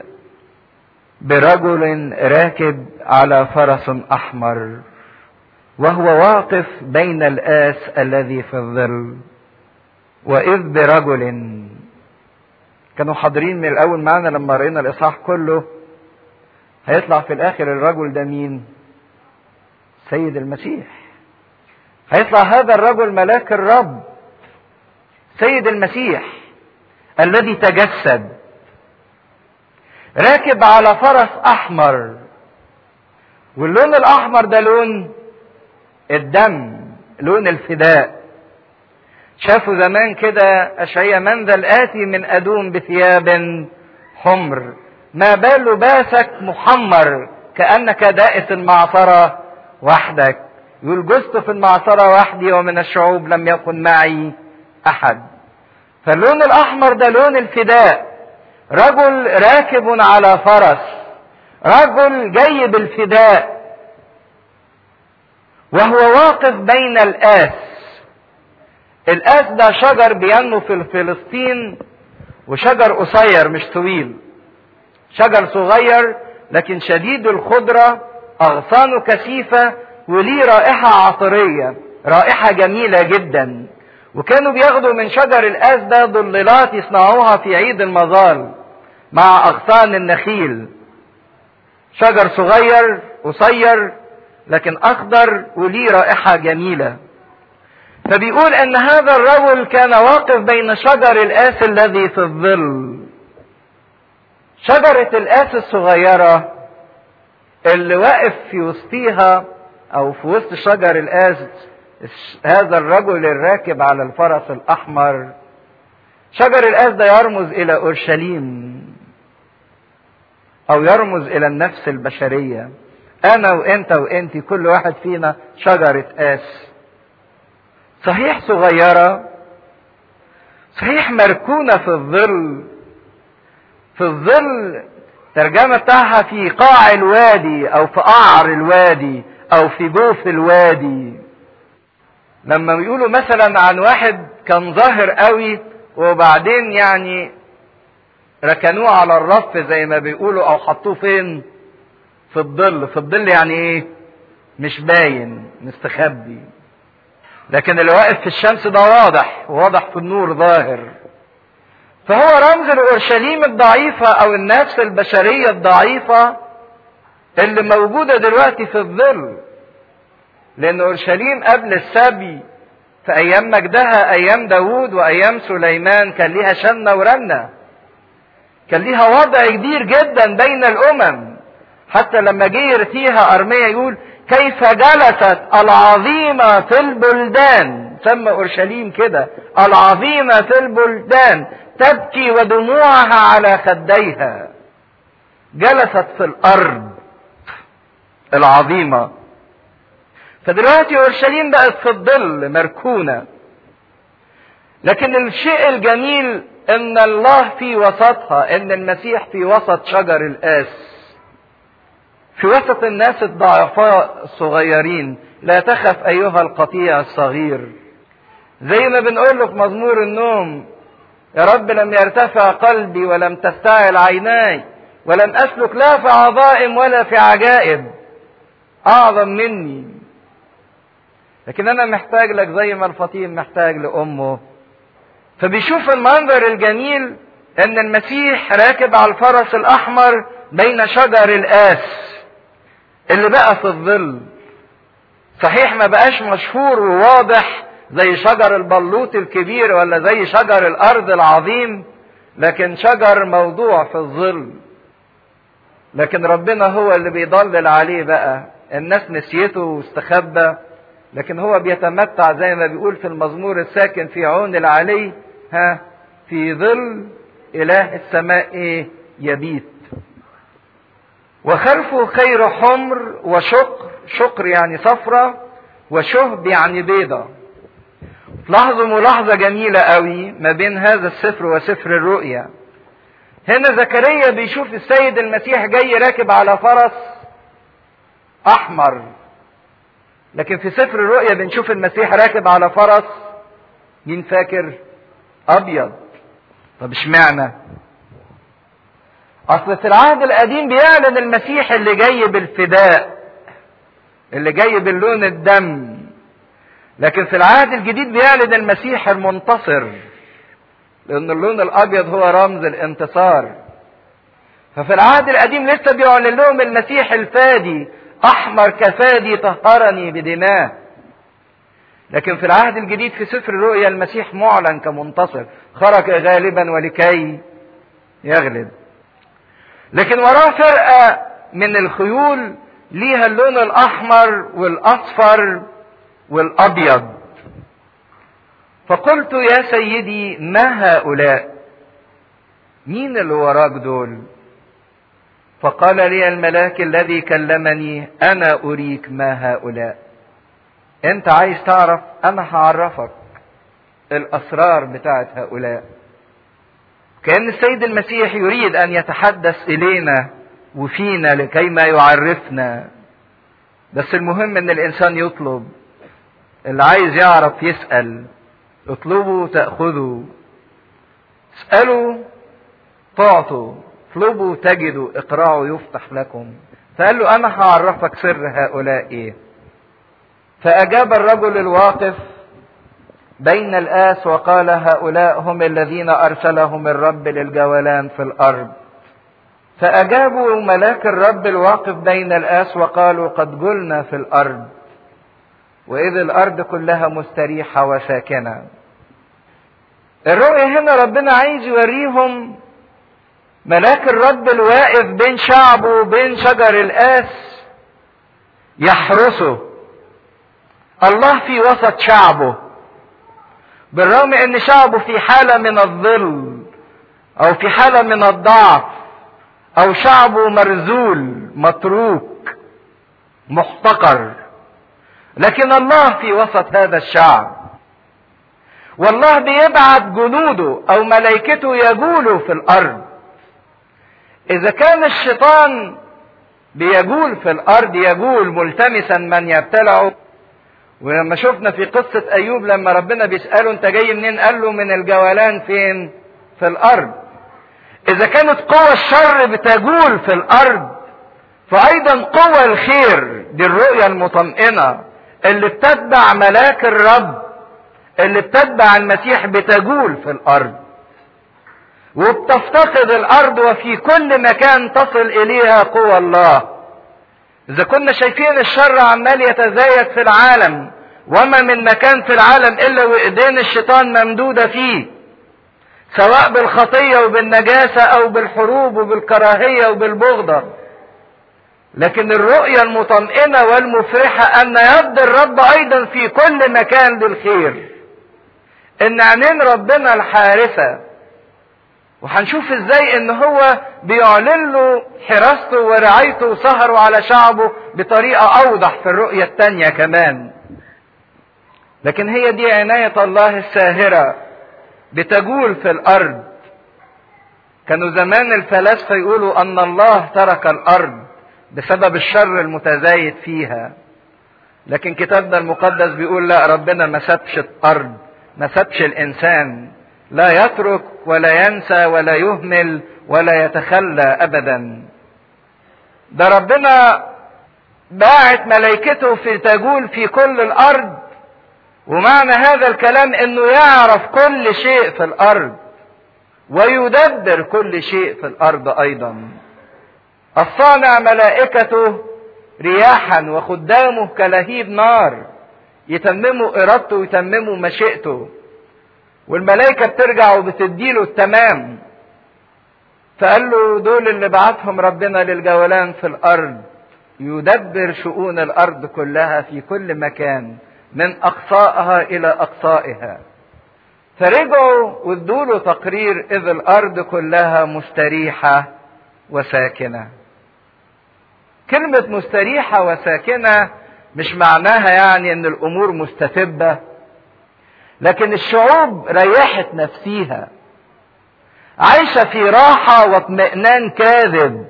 برجل راكب على فرس احمر وهو واقف بين الاس الذي في الظل واذ برجل كانوا حاضرين من الاول معانا لما قرينا الاصحاح كله هيطلع في الاخر الرجل ده مين سيد المسيح هيطلع هذا الرجل ملاك الرب سيد المسيح الذي تجسد راكب على فرس احمر واللون الاحمر ده لون الدم لون الفداء شافوا زمان كده اشعيا من ذا الاتي من ادوم بثياب حمر ما بال لباسك محمر كانك دائس المعصره وحدك يقول جزت في المعصره وحدي ومن الشعوب لم يكن معي احد فاللون الاحمر ده لون الفداء رجل راكب على فرس رجل جاي بالفداء وهو واقف بين الآس الآس ده شجر بينمو في فلسطين وشجر قصير مش طويل شجر صغير لكن شديد الخضرة أغصانه كثيفة وليه رائحة عطرية رائحة جميلة جدا وكانوا بياخدوا من شجر الآس ده ضلالات يصنعوها في عيد المظال مع أغصان النخيل شجر صغير قصير لكن أخضر وليه رائحة جميلة فبيقول أن هذا الرجل كان واقف بين شجر الآس الذي في الظل شجرة الآس الصغيرة اللي واقف في وسطيها أو في وسط شجر الآس هذا الرجل الراكب على الفرس الأحمر شجر الآس ده يرمز إلى أورشليم أو يرمز إلى النفس البشرية أنا وأنت وأنت كل واحد فينا شجرة آس صحيح صغيرة صحيح مركونة في الظل في الظل ترجمة بتاعها في قاع الوادي أو في قعر الوادي أو في جوف الوادي لما بيقولوا مثلا عن واحد كان ظاهر قوي وبعدين يعني ركنوه على الرف زي ما بيقولوا او حطوه فين في الظل في الظل يعني ايه مش باين مستخبي لكن اللي واقف في الشمس ده واضح واضح في النور ظاهر فهو رمز الاورشليم الضعيفة او النفس البشرية الضعيفة اللي موجودة دلوقتي في الظل لان اورشليم قبل السبي في ايام مجدها ايام داوود وايام سليمان كان ليها شنة ورنة كان ليها وضع كبير جدا بين الامم حتى لما جه يرثيها ارميا يقول كيف جلست العظيمة في البلدان سمى اورشليم كده العظيمة في البلدان تبكي ودموعها على خديها جلست في الارض العظيمة فدلوقتي اورشليم بقت في الظل مركونة لكن الشيء الجميل ان الله في وسطها ان المسيح في وسط شجر الاس في وسط الناس الضعفاء الصغيرين لا تخف ايها القطيع الصغير زي ما بنقول له في مزمور النوم يا رب لم يرتفع قلبي ولم تستعل عيناي ولم اسلك لا في عظائم ولا في عجائب اعظم مني لكن انا محتاج لك زي ما الفطيم محتاج لامه فبيشوف المنظر الجميل ان المسيح راكب على الفرس الاحمر بين شجر الاس اللي بقى في الظل صحيح ما بقاش مشهور وواضح زي شجر البلوط الكبير ولا زي شجر الارض العظيم لكن شجر موضوع في الظل لكن ربنا هو اللي بيضلل عليه بقى الناس نسيته واستخبى لكن هو بيتمتع زي ما بيقول في المزمور الساكن في عون العلي ها في ظل اله السماء ايه يبيت وخلفه خير حمر وشقر شقر يعني صفرة وشهب يعني بيضة لاحظوا ملاحظة جميلة قوي ما بين هذا السفر وسفر الرؤيا هنا زكريا بيشوف السيد المسيح جاي راكب على فرس احمر لكن في سفر الرؤيا بنشوف المسيح راكب على فرس مين فاكر ابيض طب اشمعنى اصل في العهد القديم بيعلن المسيح اللي جاي بالفداء اللي جاي باللون الدم لكن في العهد الجديد بيعلن المسيح المنتصر لان اللون الابيض هو رمز الانتصار ففي العهد القديم لسه بيعلن لهم المسيح الفادي احمر كفادي طهرني بدماه لكن في العهد الجديد في سفر الرؤيا المسيح معلن كمنتصر خرج غالبا ولكي يغلب لكن وراه فرقة من الخيول ليها اللون الأحمر والأصفر والأبيض فقلت يا سيدي ما هؤلاء مين اللي وراك دول فقال لي الملاك الذي كلمني أنا أريك ما هؤلاء أنت عايز تعرف أنا هعرفك الأسرار بتاعت هؤلاء كأن السيد المسيح يريد أن يتحدث إلينا وفينا لكي ما يعرفنا بس المهم أن الإنسان يطلب اللي عايز يعرف يسأل اطلبوا تأخذوا اسألوا تعطوا اطلبوا تجدوا اقرعوا يفتح لكم فقال له أنا هعرفك سر هؤلاء إيه فأجاب الرجل الواقف بين الآس وقال هؤلاء هم الذين أرسلهم الرب للجولان في الأرض فأجابوا ملاك الرب الواقف بين الآس وقالوا قد جلنا في الأرض وإذ الأرض كلها مستريحة وساكنة الرؤية هنا ربنا عايز يوريهم ملاك الرب الواقف بين شعبه وبين شجر الآس يحرسه الله في وسط شعبه بالرغم ان شعبه في حالة من الظل او في حالة من الضعف او شعبه مرزول متروك محتقر لكن الله في وسط هذا الشعب والله بيبعت جنوده او ملائكته يجولوا في الارض اذا كان الشيطان بيجول في الارض يجول ملتمسا من يبتلعه ولما شفنا في قصة أيوب لما ربنا بيسأله أنت جاي منين؟ قال له من الجولان فين؟ في الأرض. إذا كانت قوى الشر بتجول في الأرض فأيضا قوى الخير دي الرؤية المطمئنة اللي بتتبع ملاك الرب اللي بتتبع المسيح بتجول في الأرض. وبتفتقد الأرض وفي كل مكان تصل إليها قوى الله. إذا كنا شايفين الشر عمال يتزايد في العالم وما من مكان في العالم إلا وإيدين الشيطان ممدودة فيه سواء بالخطية وبالنجاسة أو بالحروب وبالكراهية وبالبغضة لكن الرؤية المطمئنة والمفرحة أن يد الرب أيضا في كل مكان للخير إن عينين ربنا الحارسة وهنشوف ازاي ان هو بيعلن له حراسته ورعايته وسهره على شعبه بطريقة اوضح في الرؤية التانية كمان لكن هي دي عناية الله الساهرة بتجول في الارض كانوا زمان الفلاسفة يقولوا ان الله ترك الارض بسبب الشر المتزايد فيها لكن كتابنا المقدس بيقول لا ربنا ما سابش الارض ما سابش الانسان لا يترك ولا ينسى ولا يهمل ولا يتخلى ابدا ده ربنا باعت ملائكته في تجول في كل الارض ومعنى هذا الكلام انه يعرف كل شيء في الارض ويدبر كل شيء في الارض ايضا الصانع ملائكته رياحا وخدامه كلهيب نار يتمموا ارادته ويتمموا مشيئته والملائكة بترجع وبتديله التمام فقال له دول اللي بعتهم ربنا للجولان في الأرض يدبر شؤون الأرض كلها في كل مكان من أقصائها إلى أقصائها فرجعوا وادوا له تقرير إذ الأرض كلها مستريحة وساكنة كلمة مستريحة وساكنة مش معناها يعني ان الامور مستتبه لكن الشعوب ريحت نفسيها عايشة في راحة واطمئنان كاذب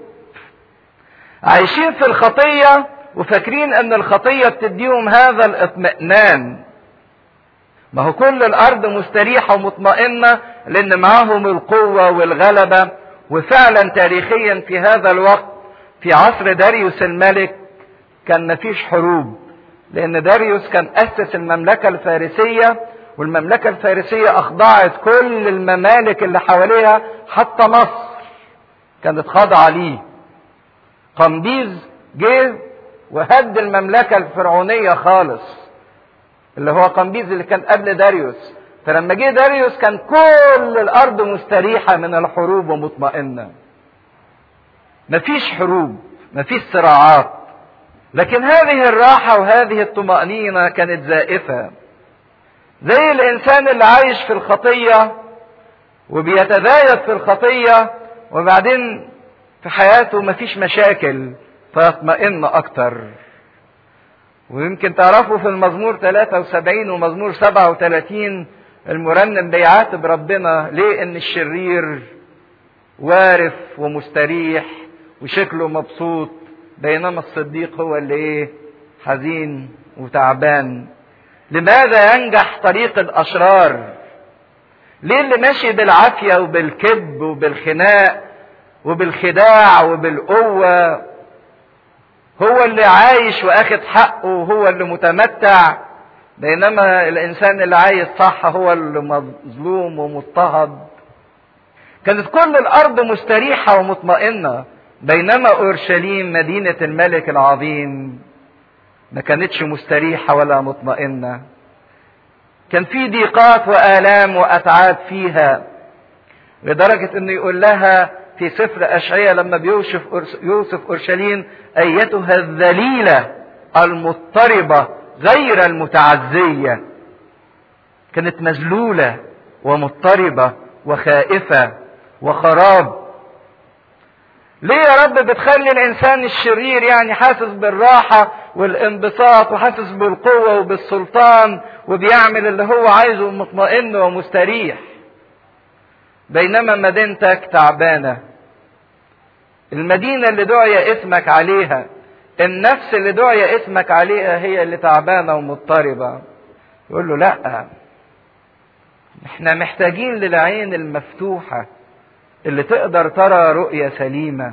عايشين في الخطية وفاكرين ان الخطية بتديهم هذا الاطمئنان ما هو كل الارض مستريحة ومطمئنة لان معاهم القوة والغلبة وفعلا تاريخيا في هذا الوقت في عصر داريوس الملك كان مفيش حروب لان داريوس كان اسس المملكة الفارسية والمملكة الفارسية أخضعت كل الممالك اللي حواليها حتى مصر كانت خاضعة ليه قمبيز جه وهد المملكة الفرعونية خالص اللي هو قمبيز اللي كان قبل داريوس فلما جه داريوس كان كل الأرض مستريحة من الحروب ومطمئنة مفيش حروب مفيش صراعات لكن هذه الراحة وهذه الطمأنينة كانت زائفة زي الإنسان اللي عايش في الخطية وبيتزايد في الخطية وبعدين في حياته مفيش مشاكل فيطمئن أكتر ويمكن تعرفوا في المزمور 73 ومزمور 37 المرنم بيعاتب ربنا ليه ان الشرير وارف ومستريح وشكله مبسوط بينما الصديق هو اللي ايه حزين وتعبان لماذا ينجح طريق الاشرار ليه اللي ماشي بالعافيه وبالكذب وبالخناق وبالخداع وبالقوه هو اللي عايش واخد حقه وهو اللي متمتع بينما الانسان اللي عايش صح هو اللي مظلوم ومضطهد كانت كل الارض مستريحه ومطمئنه بينما اورشليم مدينه الملك العظيم ما كانتش مستريحه ولا مطمئنه كان في ضيقات والام واتعاب فيها لدرجه انه يقول لها في سفر اشعياء لما بيوصف يوسف اورشليم ايتها الذليله المضطربه غير المتعزيه كانت مذلوله ومضطربه وخائفه وخراب ليه يا رب بتخلي الانسان الشرير يعني حاسس بالراحه والانبساط وحاسس بالقوه وبالسلطان وبيعمل اللي هو عايزه مطمئن ومستريح بينما مدينتك تعبانه المدينه اللي دعي اسمك عليها النفس اللي دعي اسمك عليها هي اللي تعبانه ومضطربه يقول له لا احنا محتاجين للعين المفتوحه اللي تقدر ترى رؤية سليمة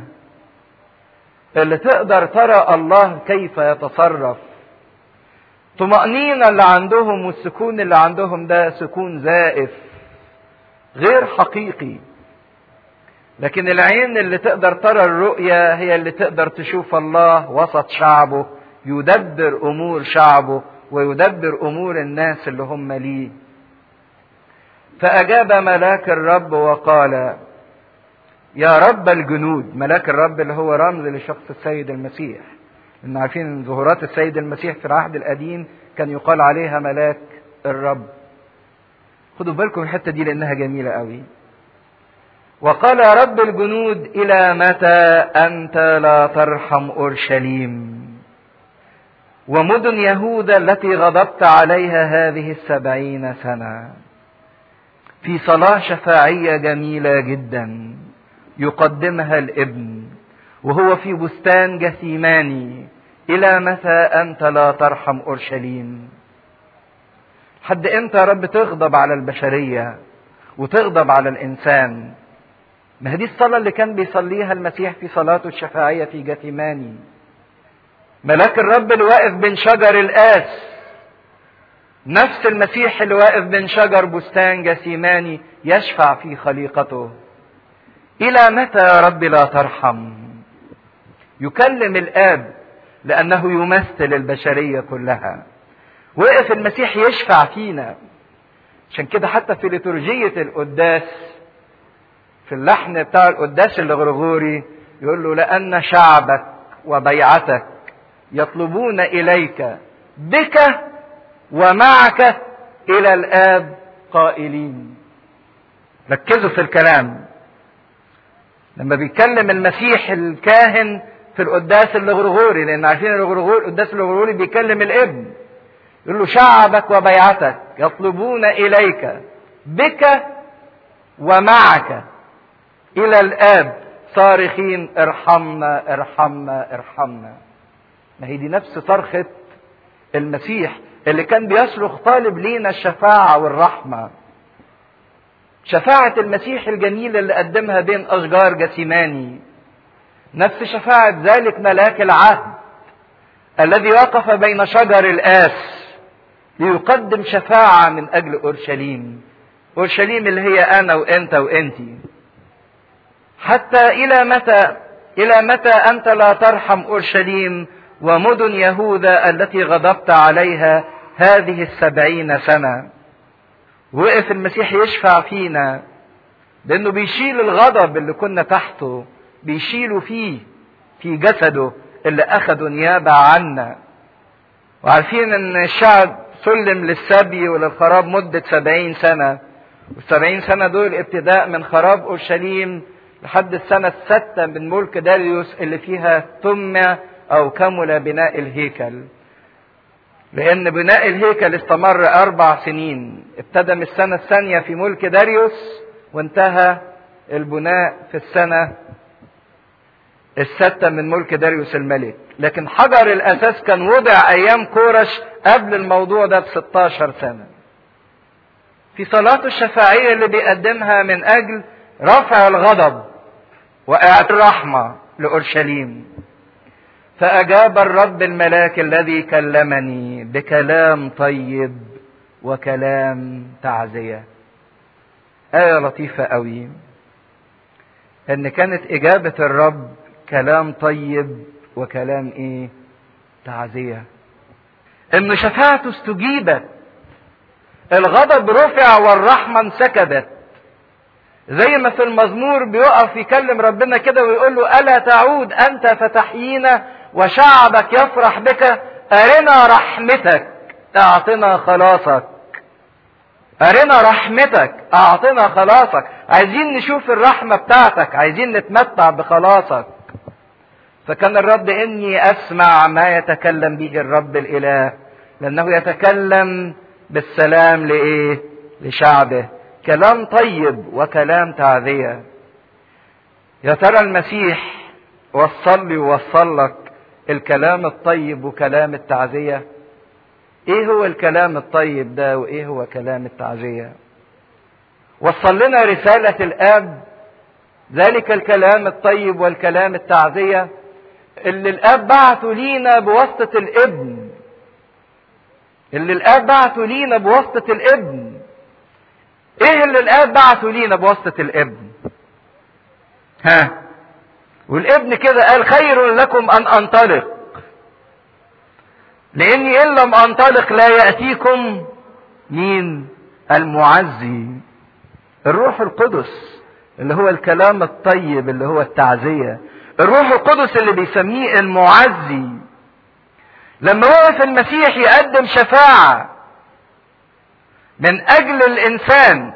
اللي تقدر ترى الله كيف يتصرف طمأنينة اللي عندهم والسكون اللي عندهم ده سكون زائف غير حقيقي لكن العين اللي تقدر ترى الرؤية هي اللي تقدر تشوف الله وسط شعبه يدبر أمور شعبه ويدبر أمور الناس اللي هم ليه فأجاب ملاك الرب وقال يا رب الجنود ملاك الرب اللي هو رمز لشخص السيد المسيح لان عارفين ظهورات السيد المسيح في العهد القديم كان يقال عليها ملاك الرب خدوا بالكم الحته دي لانها جميله قوي وقال يا رب الجنود الى متى انت لا ترحم اورشليم ومدن يهوذا التي غضبت عليها هذه السبعين سنه في صلاه شفاعيه جميله جدا يقدمها الابن وهو في بستان جثيماني الى متى انت لا ترحم اورشليم حد امتى يا رب تغضب على البشريه وتغضب على الانسان ما دي الصلاه اللي كان بيصليها المسيح في صلاته الشفاعيه في جثيماني ملاك الرب اللي واقف بين شجر الاس نفس المسيح اللي واقف بين شجر بستان جثيماني يشفع في خليقته الى متى يا رب لا ترحم يكلم الاب لانه يمثل البشريه كلها وقف المسيح يشفع فينا عشان كده حتى في ليتورجيه القداس في اللحن بتاع القداس الغرغوري يقول له لان شعبك وبيعتك يطلبون اليك بك ومعك الى الاب قائلين ركزوا في الكلام لما بيتكلم المسيح الكاهن في القداس الغرغوري لان عارفين الغرغوري القداس الغرغوري بيكلم الابن يقول له شعبك وبيعتك يطلبون اليك بك ومعك الى الاب صارخين ارحمنا ارحمنا ارحمنا ما هي دي نفس صرخة المسيح اللي كان بيصرخ طالب لينا الشفاعة والرحمة شفاعة المسيح الجميلة اللي قدمها بين أشجار جثيماني نفس شفاعة ذلك ملاك العهد الذي وقف بين شجر الآس ليقدم شفاعة من أجل أورشليم أورشليم اللي هي أنا وأنت وأنتي حتى إلى متى إلى متى أنت لا ترحم أورشليم ومدن يهوذا التي غضبت عليها هذه السبعين سنة وقف المسيح يشفع فينا لأنه بيشيل الغضب اللي كنا تحته بيشيله فيه في جسده اللي أخده نيابة عنا وعارفين أن الشعب سلم للسبي وللخراب مدة سبعين سنة والسبعين سنة دول ابتداء من خراب أورشليم لحد السنة الستة من ملك داريوس اللي فيها تم أو كمل بناء الهيكل لأن بناء الهيكل استمر أربع سنين ابتدى من السنة الثانية في ملك داريوس وانتهى البناء في السنة الستة من ملك داريوس الملك لكن حجر الأساس كان وضع أيام كورش قبل الموضوع ده ب 16 سنة في صلاة الشفاعية اللي بيقدمها من أجل رفع الغضب وإعطاء الرحمة لأورشليم فأجاب الرب الملاك الذي كلمني بكلام طيب وكلام تعزية آية لطيفة قوي إن كانت إجابة الرب كلام طيب وكلام إيه؟ تعزية. إن شفاعته استجيبت. الغضب رفع والرحمة انسكبت. زي ما في المزمور بيقف يكلم ربنا كده ويقول له ألا تعود أنت فتحيينا وشعبك يفرح بك أرنا رحمتك أعطنا خلاصك أرنا رحمتك أعطنا خلاصك عايزين نشوف الرحمة بتاعتك عايزين نتمتع بخلاصك فكان الرب إني أسمع ما يتكلم به الرب الإله لأنه يتكلم بالسلام لإيه لشعبه كلام طيب وكلام تعذية يا ترى المسيح وصل لي ووصل لك الكلام الطيب وكلام التعزية ايه هو الكلام الطيب ده وايه هو كلام التعزية وصل لنا رسالة الاب ذلك الكلام الطيب والكلام التعزية اللي الاب بعته لينا بواسطة الابن اللي الاب بعته لينا بواسطة الابن ايه اللي الاب بعته لينا بواسطة الابن ها والابن كده قال خير لكم ان انطلق لاني ان لم انطلق لا ياتيكم مين المعزي الروح القدس اللي هو الكلام الطيب اللي هو التعزيه الروح القدس اللي بيسميه المعزي لما وقف المسيح يقدم شفاعه من اجل الانسان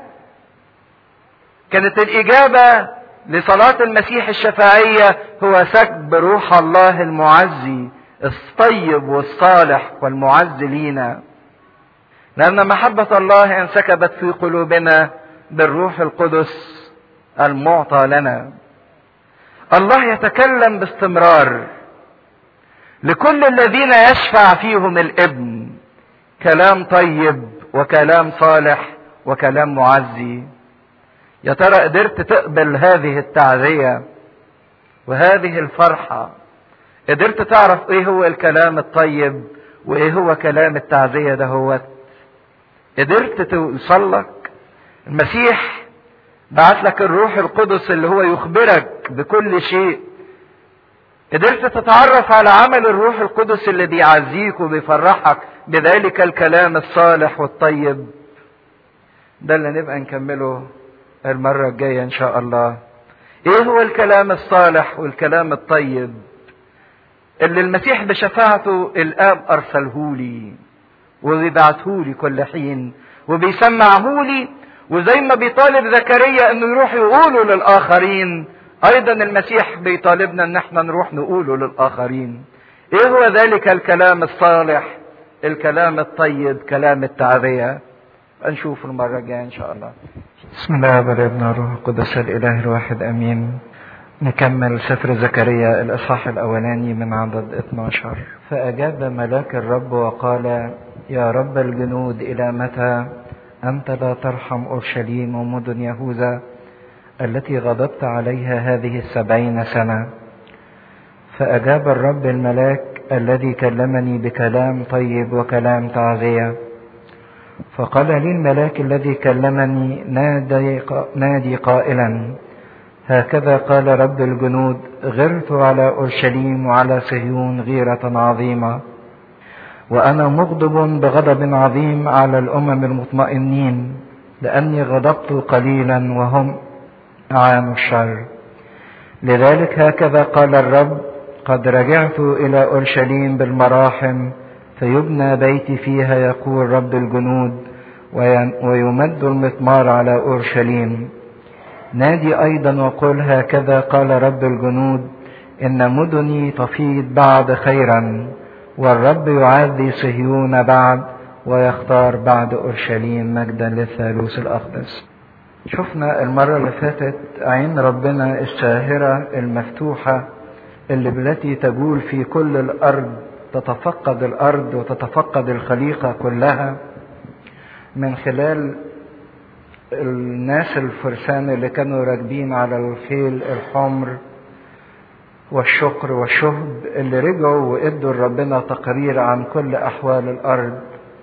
كانت الاجابه لصلاه المسيح الشفاعيه هو سكب روح الله المعزي الطيب والصالح والمعز لينا لأن محبة الله انسكبت في قلوبنا بالروح القدس المعطى لنا الله يتكلم باستمرار لكل الذين يشفع فيهم الابن كلام طيب وكلام صالح وكلام معزي يا ترى قدرت تقبل هذه التعزيه وهذه الفرحه قدرت تعرف ايه هو الكلام الطيب وايه هو كلام التعزية دهوت قدرت توصل لك المسيح بعت لك الروح القدس اللي هو يخبرك بكل شيء قدرت تتعرف على عمل الروح القدس اللي بيعزيك وبيفرحك بذلك الكلام الصالح والطيب ده اللي نبقى نكمله المرة الجاية ان شاء الله ايه هو الكلام الصالح والكلام الطيب اللي المسيح بشفاعته الاب ارسله لي وبيبعته لي كل حين وبيسمعه لي وزي ما بيطالب زكريا انه يروح يقوله للاخرين ايضا المسيح بيطالبنا ان احنا نروح نقوله للاخرين ايه هو ذلك الكلام الصالح الكلام الطيب كلام التعذية نشوف المرة الجاية ان شاء الله بسم الله والابن والروح القدس الاله الواحد امين نكمل سفر زكريا الإصحاح الأولاني من عدد 12 فأجاب ملاك الرب وقال يا رب الجنود إلى متى أنت لا ترحم أورشليم ومدن يهوذا التي غضبت عليها هذه السبعين سنة فأجاب الرب الملاك الذي كلمني بكلام طيب وكلام تعزية فقال لي الملاك الذي كلمني نادي, نادي قائلا هكذا قال رب الجنود غرت على اورشليم وعلى صهيون غيره عظيمه وانا مغضب بغضب عظيم على الامم المطمئنين لاني غضبت قليلا وهم اعانوا الشر لذلك هكذا قال الرب قد رجعت الى اورشليم بالمراحم فيبنى بيتي فيها يقول رب الجنود ويمد المطمار على اورشليم نادي ايضا وقل هكذا قال رب الجنود ان مدني تفيض بعد خيرا والرب يعادي صهيون بعد ويختار بعد اورشليم مجدا للثالوث الاقدس شفنا المرة اللي فاتت عين ربنا الساهرة المفتوحة اللي التي تجول في كل الأرض تتفقد الأرض وتتفقد الخليقة كلها من خلال الناس الفرسان اللي كانوا راكبين على الخيل الحمر والشكر والشهد اللي رجعوا وادوا لربنا تقرير عن كل احوال الارض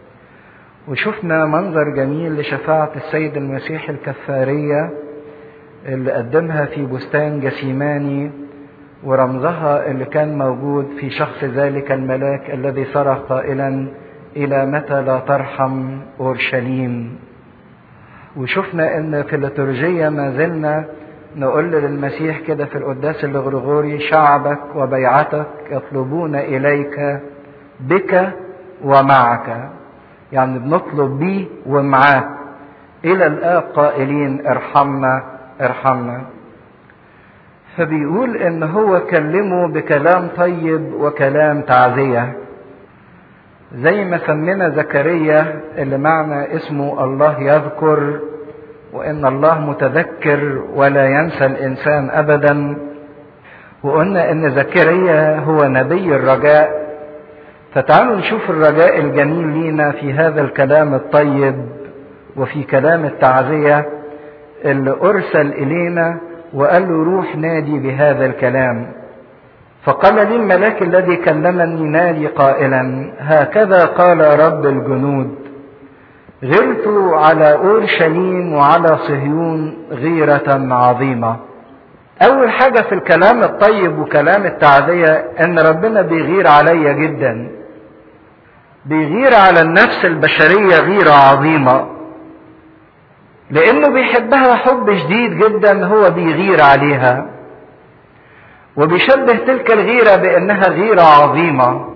وشفنا منظر جميل لشفاعة السيد المسيح الكفارية اللي قدمها في بستان جسيماني ورمزها اللي كان موجود في شخص ذلك الملاك الذي صرخ قائلا إلى متى لا ترحم أورشليم وشفنا ان في الليتورجية ما زلنا نقول للمسيح كده في القداس الغرغوري شعبك وبيعتك يطلبون اليك بك ومعك يعني بنطلب بيه ومعاه الى الاب قائلين ارحمنا ارحمنا فبيقول ان هو كلمه بكلام طيب وكلام تعزيه زي ما سمينا زكريا اللي معنى اسمه الله يذكر وان الله متذكر ولا ينسى الانسان ابدا وقلنا ان زكريا هو نبي الرجاء فتعالوا نشوف الرجاء الجميل لينا في هذا الكلام الطيب وفي كلام التعزيه اللي ارسل الينا وقال له روح نادي بهذا الكلام فقال لي الملاك الذي كلمني نادي قائلا هكذا قال رب الجنود غرت على اورشليم وعلى صهيون غيرة عظيمة. أول حاجة في الكلام الطيب وكلام التعزية إن ربنا بيغير عليا جدا. بيغير على النفس البشرية غيرة عظيمة. لأنه بيحبها حب شديد جدا هو بيغير عليها. وبيشبه تلك الغيرة بأنها غيرة عظيمة.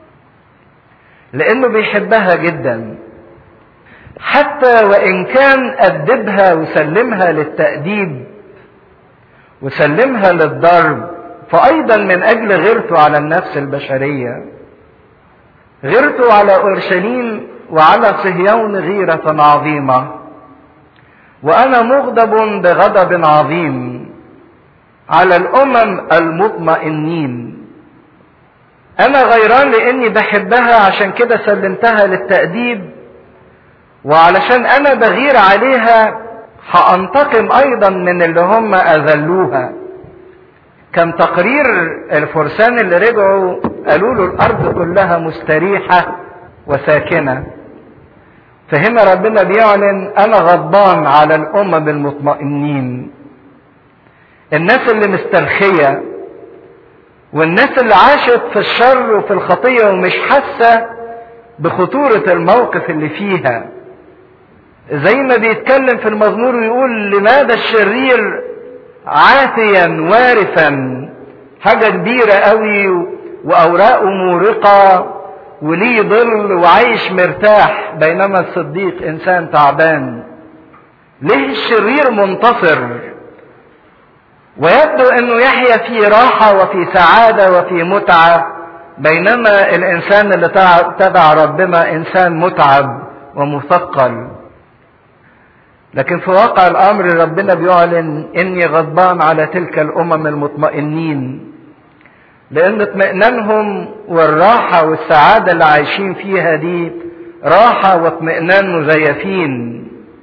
لأنه بيحبها جدا. حتى وان كان ادبها وسلمها للتاديب وسلمها للضرب فايضا من اجل غيرته على النفس البشريه غيرته على اورشليم وعلى صهيون غيره عظيمه وانا مغضب بغضب عظيم على الامم المطمئنين انا غيران لاني بحبها عشان كده سلمتها للتاديب وعلشان انا بغير عليها هانتقم ايضا من اللي هم اذلوها كان تقرير الفرسان اللي رجعوا قالوا له الارض كلها مستريحه وساكنه فهنا ربنا بيعلن انا غضبان على الامم المطمئنين الناس اللي مسترخيه والناس اللي عاشت في الشر وفي الخطيه ومش حاسه بخطوره الموقف اللي فيها زي ما بيتكلم في المزمور ويقول لماذا الشرير عاتيا وارثا حاجة كبيرة قوي وأوراقه مورقة وليه ظل وعايش مرتاح بينما الصديق إنسان تعبان ليه الشرير منتصر ويبدو أنه يحيا في راحة وفي سعادة وفي متعة بينما الإنسان اللي تبع ربنا إنسان متعب ومثقل لكن في واقع الامر ربنا بيعلن اني غضبان على تلك الامم المطمئنين لان اطمئنانهم والراحه والسعاده اللي عايشين فيها دي راحه واطمئنان مزيفين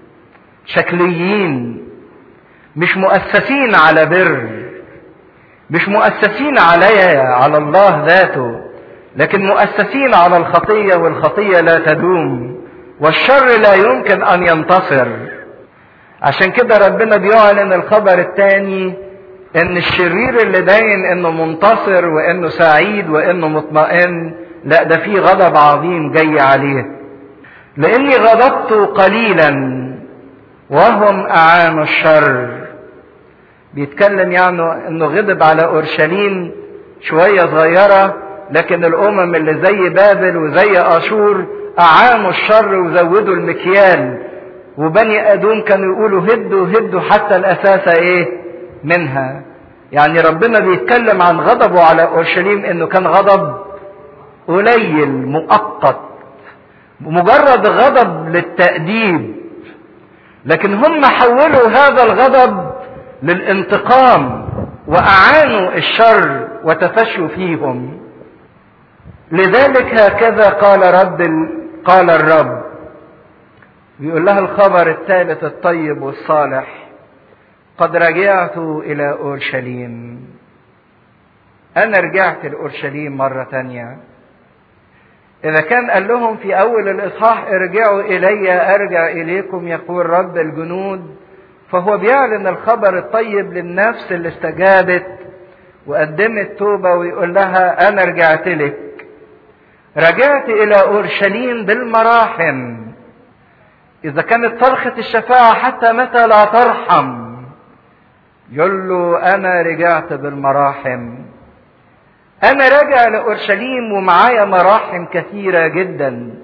شكليين مش مؤسسين على بر مش مؤسسين عليا على الله ذاته لكن مؤسسين على الخطيه والخطيه لا تدوم والشر لا يمكن ان ينتصر عشان كده ربنا بيعلن الخبر الثاني ان الشرير اللي باين انه منتصر وانه سعيد وانه مطمئن لا ده في غضب عظيم جاي عليه لاني غضبت قليلا وهم اعانوا الشر بيتكلم يعني انه غضب على اورشليم شويه صغيره لكن الامم اللي زي بابل وزي اشور اعانوا الشر وزودوا المكيال وبني ادوم كانوا يقولوا هدوا هدوا حتى الاساس ايه منها يعني ربنا بيتكلم عن غضبه على اورشليم انه كان غضب قليل مؤقت مجرد غضب للتأديب لكن هم حولوا هذا الغضب للانتقام واعانوا الشر وتفشوا فيهم لذلك هكذا قال رب قال الرب بيقول لها الخبر الثالث الطيب والصالح قد رجعت الى اورشليم انا رجعت لاورشليم مره تانيه اذا كان قال لهم في اول الاصحاح ارجعوا الي ارجع اليكم يقول رب الجنود فهو بيعلن الخبر الطيب للنفس اللي استجابت وقدمت توبه ويقول لها انا رجعت لك رجعت الى اورشليم بالمراحم اذا كانت صرخه الشفاعه حتى متى لا ترحم يقول له انا رجعت بالمراحم انا راجع لاورشليم ومعايا مراحم كثيره جدا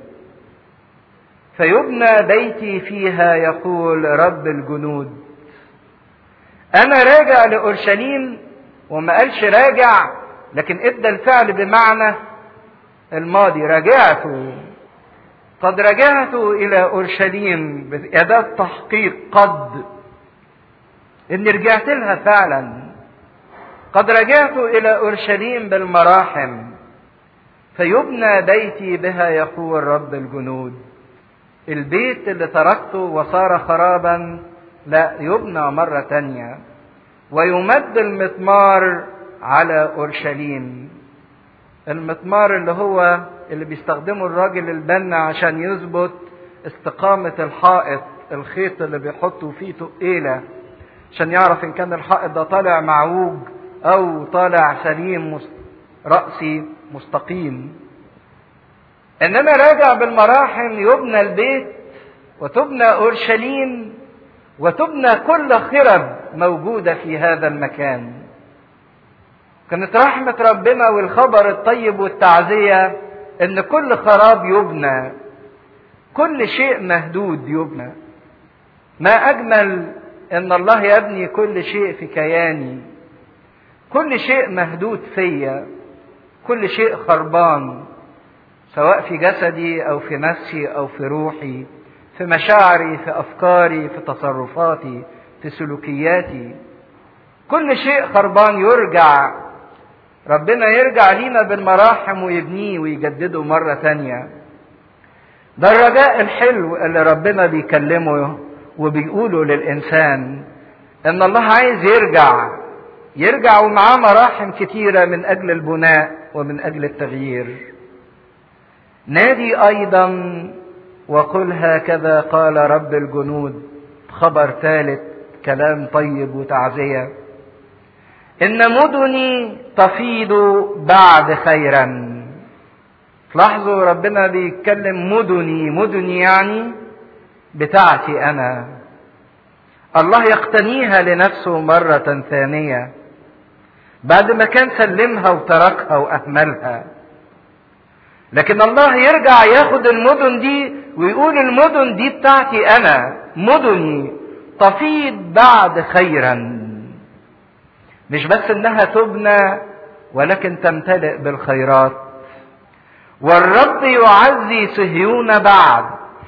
فيبنى بيتي فيها يقول رب الجنود انا راجع لاورشليم وما قالش راجع لكن ادى الفعل بمعنى الماضي رجعت قد رجعت الى اورشليم باداه تحقيق قد اني رجعت لها فعلا قد رجعت الى اورشليم بالمراحم فيبنى بيتي بها يقول رب الجنود البيت اللي تركته وصار خرابا لا يبنى مرة تانية ويمد المطمار على أورشليم المطمار اللي هو اللي بيستخدمه الراجل البنا عشان يظبط استقامة الحائط الخيط اللي بيحطوا فيه تقيلة عشان يعرف ان كان الحائط ده طالع معوج او طالع سليم رأسي مستقيم انما راجع بالمراحم يبنى البيت وتبنى اورشليم وتبنى كل خرب موجودة في هذا المكان كانت رحمة ربنا والخبر الطيب والتعزية ان كل خراب يبنى كل شيء مهدود يبنى ما اجمل ان الله يبني كل شيء في كياني كل شيء مهدود فيا كل شيء خربان سواء في جسدي او في نفسي او في روحي في مشاعري في افكاري في تصرفاتي في سلوكياتي كل شيء خربان يرجع ربنا يرجع لينا بالمراحم ويبنيه ويجدده مرة تانية ده الرجاء الحلو اللي ربنا بيكلمه وبيقوله للإنسان إن الله عايز يرجع يرجع ومعاه مراحم كتيرة من أجل البناء ومن أجل التغيير نادي أيضا وقل هكذا قال رب الجنود خبر ثالث كلام طيب وتعزية إن مدني تفيض بعد خيرا تلاحظوا ربنا بيتكلم مدني مدني يعني بتاعتي أنا الله يقتنيها لنفسه مرة ثانية بعد ما كان سلمها وتركها وأهملها لكن الله يرجع ياخد المدن دي ويقول المدن دي بتاعتي انا مدني تفيض بعد خيرا مش بس انها تبنى ولكن تمتلئ بالخيرات والرب يعزي صهيون بعد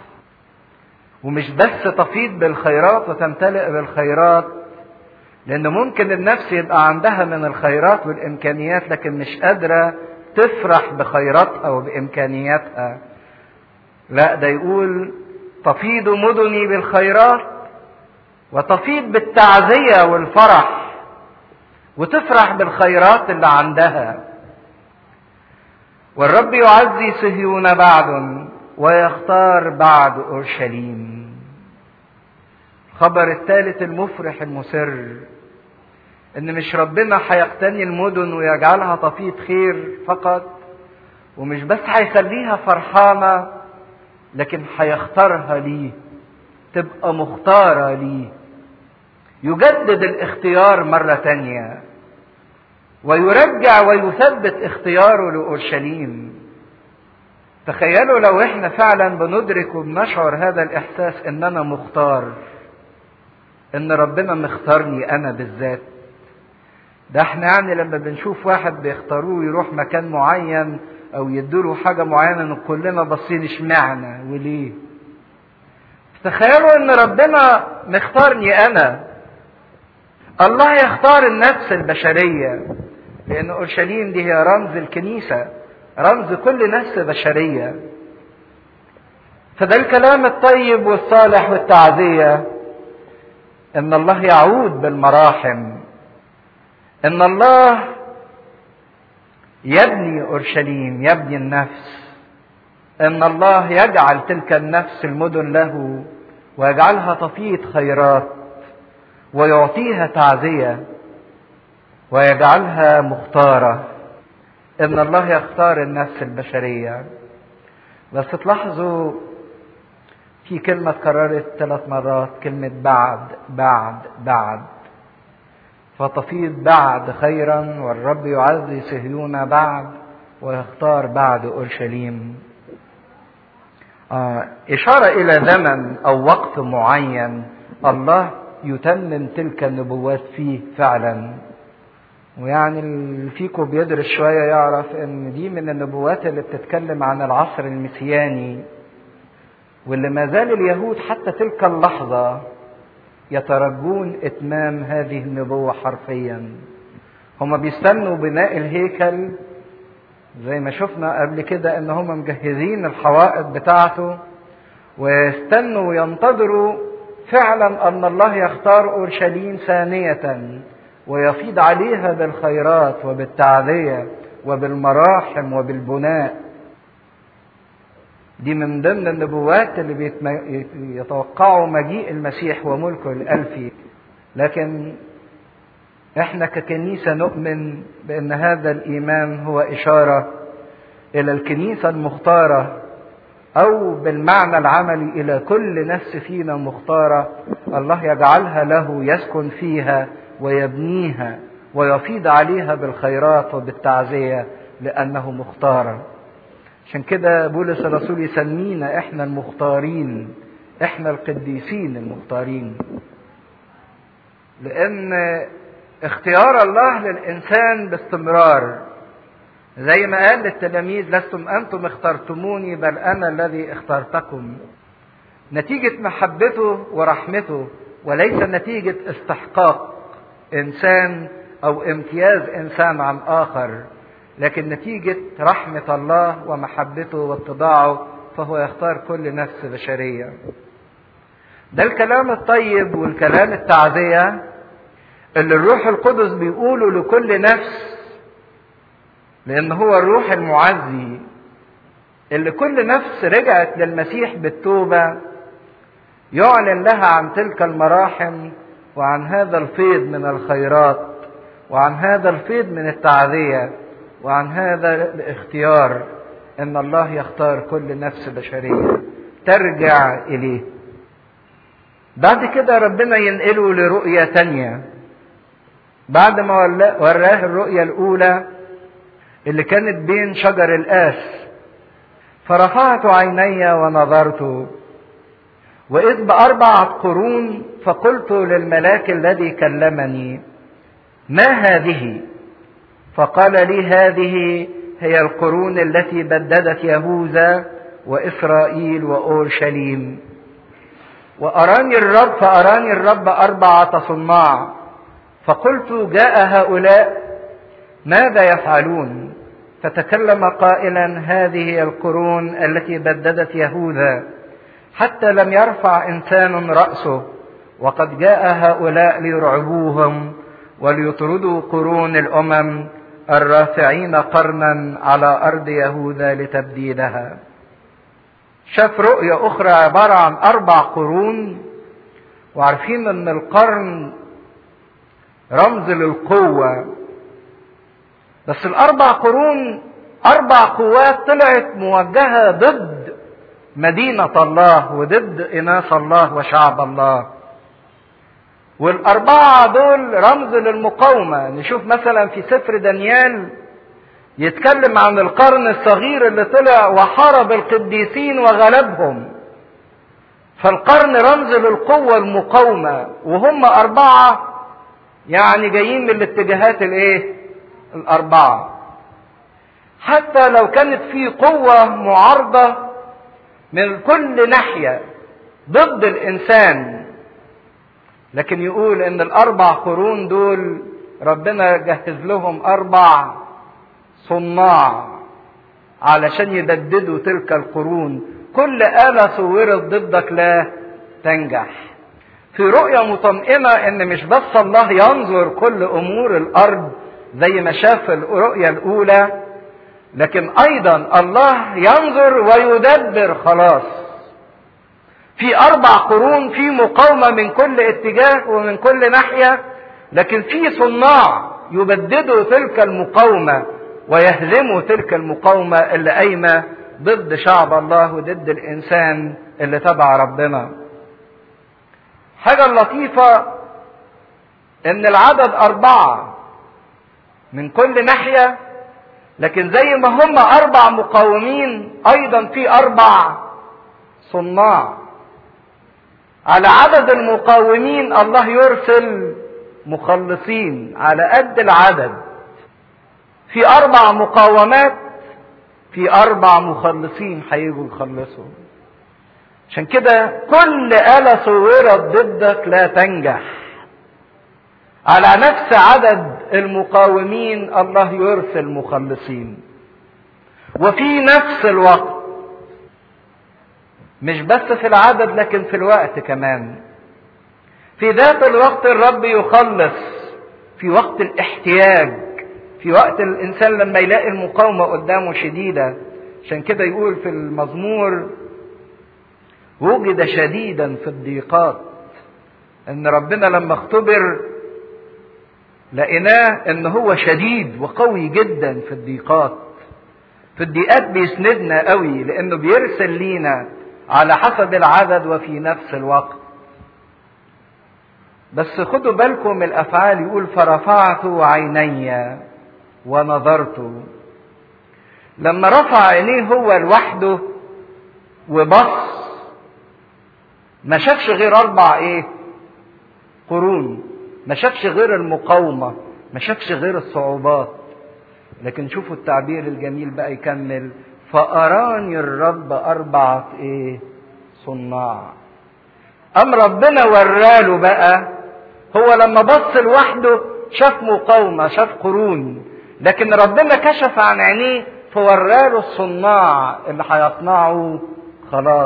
ومش بس تفيض بالخيرات وتمتلئ بالخيرات لان ممكن النفس يبقى عندها من الخيرات والامكانيات لكن مش قادره تفرح بخيراتها وبامكانياتها لا ده يقول تفيض مدني بالخيرات وتفيض بالتعزيه والفرح وتفرح بالخيرات اللي عندها والرب يعزي صهيون بعد ويختار بعد اورشليم الخبر الثالث المفرح المسر ان مش ربنا هيقتني المدن ويجعلها تفيض خير فقط ومش بس هيخليها فرحانه لكن هيختارها ليه تبقى مختاره ليه يجدد الاختيار مره تانيه ويرجع ويثبت اختياره لاورشليم تخيلوا لو احنا فعلا بندرك وبنشعر هذا الاحساس ان انا مختار ان ربنا مختارني انا بالذات ده احنا يعني لما بنشوف واحد بيختاروه يروح مكان معين او يدوله حاجة معينة ان كلنا باصين اشمعنى وليه تخيلوا ان ربنا مختارني انا الله يختار النفس البشرية لان اورشليم دي هي رمز الكنيسة رمز كل نفس بشرية فده الكلام الطيب والصالح والتعزية ان الله يعود بالمراحم ان الله يبني اورشليم يبني النفس ان الله يجعل تلك النفس المدن له ويجعلها تفيض خيرات ويعطيها تعزيه ويجعلها مختاره ان الله يختار النفس البشريه بس تلاحظوا في كلمة اتكررت ثلاث مرات كلمة بعد بعد بعد فتفيض بعد خيرا والرب يعزي صهيون بعد ويختار بعد اورشليم آه اشاره الى زمن او وقت معين الله يتمم تلك النبوات فيه فعلا ويعني اللي فيكم بيدرس شويه يعرف ان دي من النبوات اللي بتتكلم عن العصر المسياني واللي ما زال اليهود حتى تلك اللحظه يترجون اتمام هذه النبوة حرفيا هما بيستنوا بناء الهيكل زي ما شفنا قبل كده ان هما مجهزين الحوائط بتاعته ويستنوا وينتظروا فعلا ان الله يختار اورشليم ثانية ويفيض عليها بالخيرات وبالتعذية وبالمراحم وبالبناء دي من ضمن النبوات اللي بيتم... يتوقعوا مجيء المسيح وملكه الألفي لكن احنا ككنيسة نؤمن بأن هذا الإيمان هو إشارة إلى الكنيسة المختارة أو بالمعنى العملي إلى كل نفس فينا مختارة الله يجعلها له يسكن فيها ويبنيها ويفيض عليها بالخيرات وبالتعزية لأنه مختارة عشان كده بولس الرسول يسمينا احنا المختارين احنا القديسين المختارين لان اختيار الله للانسان باستمرار زي ما قال للتلاميذ لستم انتم اخترتموني بل انا الذي اخترتكم نتيجه محبته ورحمته وليس نتيجه استحقاق انسان او امتياز انسان عن اخر لكن نتيجة رحمة الله ومحبته واتضاعه فهو يختار كل نفس بشرية. ده الكلام الطيب والكلام التعزية اللي الروح القدس بيقوله لكل نفس لأن هو الروح المعزي اللي كل نفس رجعت للمسيح بالتوبة يعلن لها عن تلك المراحم وعن هذا الفيض من الخيرات وعن هذا الفيض من التعزيه وعن هذا الاختيار ان الله يختار كل نفس بشريه ترجع اليه بعد كده ربنا ينقله لرؤية تانية بعد ما وراه الرؤية الأولى اللي كانت بين شجر الآس فرفعت عيني ونظرت وإذ بأربعة قرون فقلت للملاك الذي كلمني ما هذه فقال لي هذه هي القرون التي بددت يهوذا واسرائيل واورشليم واراني الرب فاراني الرب اربعه صناع فقلت جاء هؤلاء ماذا يفعلون فتكلم قائلا هذه هي القرون التي بددت يهوذا حتى لم يرفع انسان راسه وقد جاء هؤلاء ليرعبوهم وليطردوا قرون الامم الرافعين قرنا على ارض يهوذا لتبديلها شاف رؤية أخرى عبارة عن أربع قرون وعارفين إن القرن رمز للقوة بس الأربع قرون أربع قوات طلعت موجهة ضد مدينة الله وضد إناث الله وشعب الله والأربعة دول رمز للمقاومة نشوف مثلا في سفر دانيال يتكلم عن القرن الصغير اللي طلع وحارب القديسين وغلبهم فالقرن رمز للقوة المقاومة وهم أربعة يعني جايين من الاتجاهات الايه الأربعة حتى لو كانت في قوة معارضة من كل ناحية ضد الإنسان لكن يقول إن الأربع قرون دول ربنا جهز لهم أربع صناع علشان يبددوا تلك القرون كل آلة صورت ضدك لا تنجح في رؤية مطمئنة ان مش بس الله ينظر كل امور الارض زي ما شاف الرؤية الاولى لكن ايضا الله ينظر ويدبر خلاص في اربع قرون في مقاومة من كل اتجاه ومن كل ناحية لكن في صناع يبددوا تلك المقاومة ويهزموا تلك المقاومة اللي قايمة ضد شعب الله وضد الانسان اللي تبع ربنا حاجة لطيفة ان العدد اربعة من كل ناحية لكن زي ما هم اربع مقاومين ايضا في اربع صناع على عدد المقاومين الله يرسل مخلصين على قد العدد في اربع مقاومات في اربع مخلصين هيجوا يخلصوا عشان كده كل آلة صورت ضدك لا تنجح على نفس عدد المقاومين الله يرسل مخلصين وفي نفس الوقت مش بس في العدد لكن في الوقت كمان في ذات الوقت الرب يخلص في وقت الاحتياج في وقت الانسان لما يلاقي المقاومه قدامه شديده عشان كده يقول في المزمور وجد شديدا في الضيقات ان ربنا لما اختبر لقيناه ان هو شديد وقوي جدا في الضيقات في الضيقات بيسندنا قوي لانه بيرسل لينا على حسب العدد وفي نفس الوقت بس خدوا بالكم من الافعال يقول فرفعت عيني ونظرت لما رفع عينيه هو لوحده وبص ما شافش غير اربع ايه قرون ما شافش غير المقاومه ما شافش غير الصعوبات لكن شوفوا التعبير الجميل بقى يكمل فاراني الرب اربعه ايه صناع ام ربنا وراله بقى هو لما بص لوحده شاف مقاومه شاف قرون لكن ربنا كشف عن عينيه فوراله الصناع اللي هيصنعوا خلاص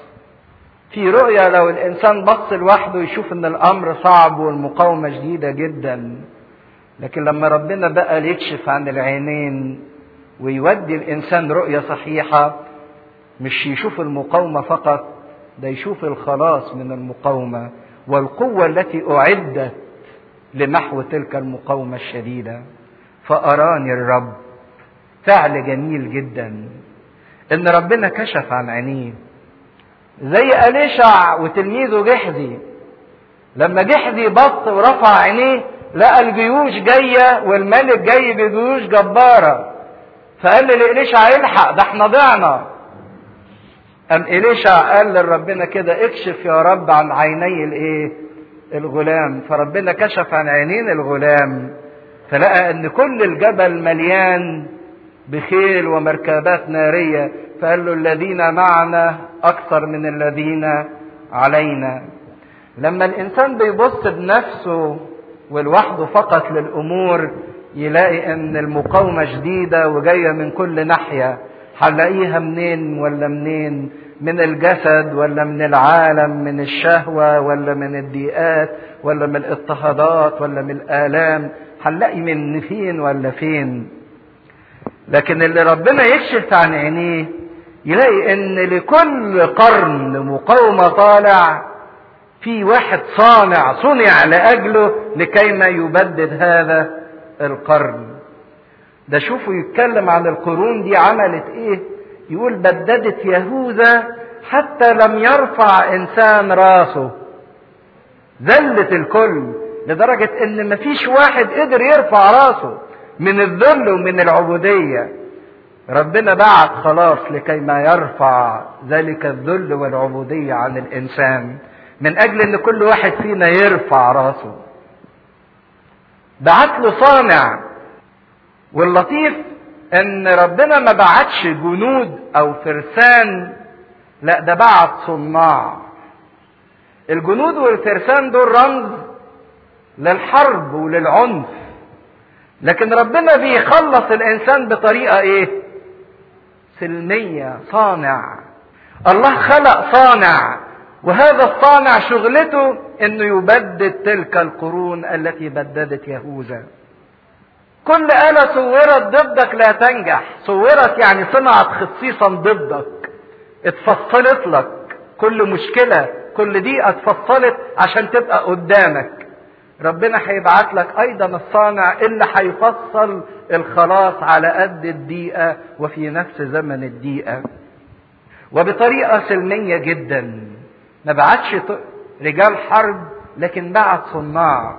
في رؤية لو الإنسان بص لوحده يشوف إن الأمر صعب والمقاومة شديدة جدا لكن لما ربنا بقى يكشف عن العينين ويودي الإنسان رؤية صحيحة مش يشوف المقاومة فقط ده يشوف الخلاص من المقاومة والقوة التي أعدت لمحو تلك المقاومة الشديدة فأراني الرب فعل جميل جدا إن ربنا كشف عن عينيه زي أليشع وتلميذه جحزي لما جحزي بص ورفع عينيه لقى الجيوش جاية والملك جاي بجيوش جبارة فقال لإليشع الحق ده احنا ضعنا أم إليشع قال لربنا كده اكشف يا رب عن عيني الايه الغلام فربنا كشف عن عينين الغلام فلقى ان كل الجبل مليان بخيل ومركبات نارية فقال له الذين معنا أكثر من الذين علينا لما الإنسان بيبص بنفسه ولوحده فقط للأمور يلاقي إن المقاومة شديدة وجاية من كل ناحية هنلاقيها منين ولا منين من الجسد ولا من العالم من الشهوة ولا من الضيقات ولا من الاضطهادات ولا من الآلام هنلاقي من فين ولا فين لكن اللي ربنا يكشف عن عينيه يلاقي ان لكل قرن مقاومة طالع في واحد صانع صنع لاجله لكي ما يبدد هذا القرن ده شوفوا يتكلم عن القرون دي عملت ايه يقول بددت يهوذا حتى لم يرفع انسان راسه ذلت الكل لدرجة ان مفيش واحد قدر يرفع راسه من الذل ومن العبودية ربنا بعت خلاص لكي ما يرفع ذلك الذل والعبودية عن الانسان من اجل ان كل واحد فينا يرفع راسه بعت له صانع واللطيف ان ربنا ما بعتش جنود او فرسان لا ده بعت صناع الجنود والفرسان دول رمز للحرب وللعنف لكن ربنا بيخلص الانسان بطريقه ايه سلميه صانع الله خلق صانع وهذا الصانع شغلته انه يبدد تلك القرون التي بددت يهوذا كل آلة صورت ضدك لا تنجح صورت يعني صنعت خصيصا ضدك اتفصلت لك كل مشكلة كل دي اتفصلت عشان تبقى قدامك ربنا هيبعت لك ايضا الصانع اللي هيفصل الخلاص على قد الدقيقة وفي نفس زمن الدقيقة وبطريقة سلمية جدا ما بعتش رجال حرب لكن بعت صناع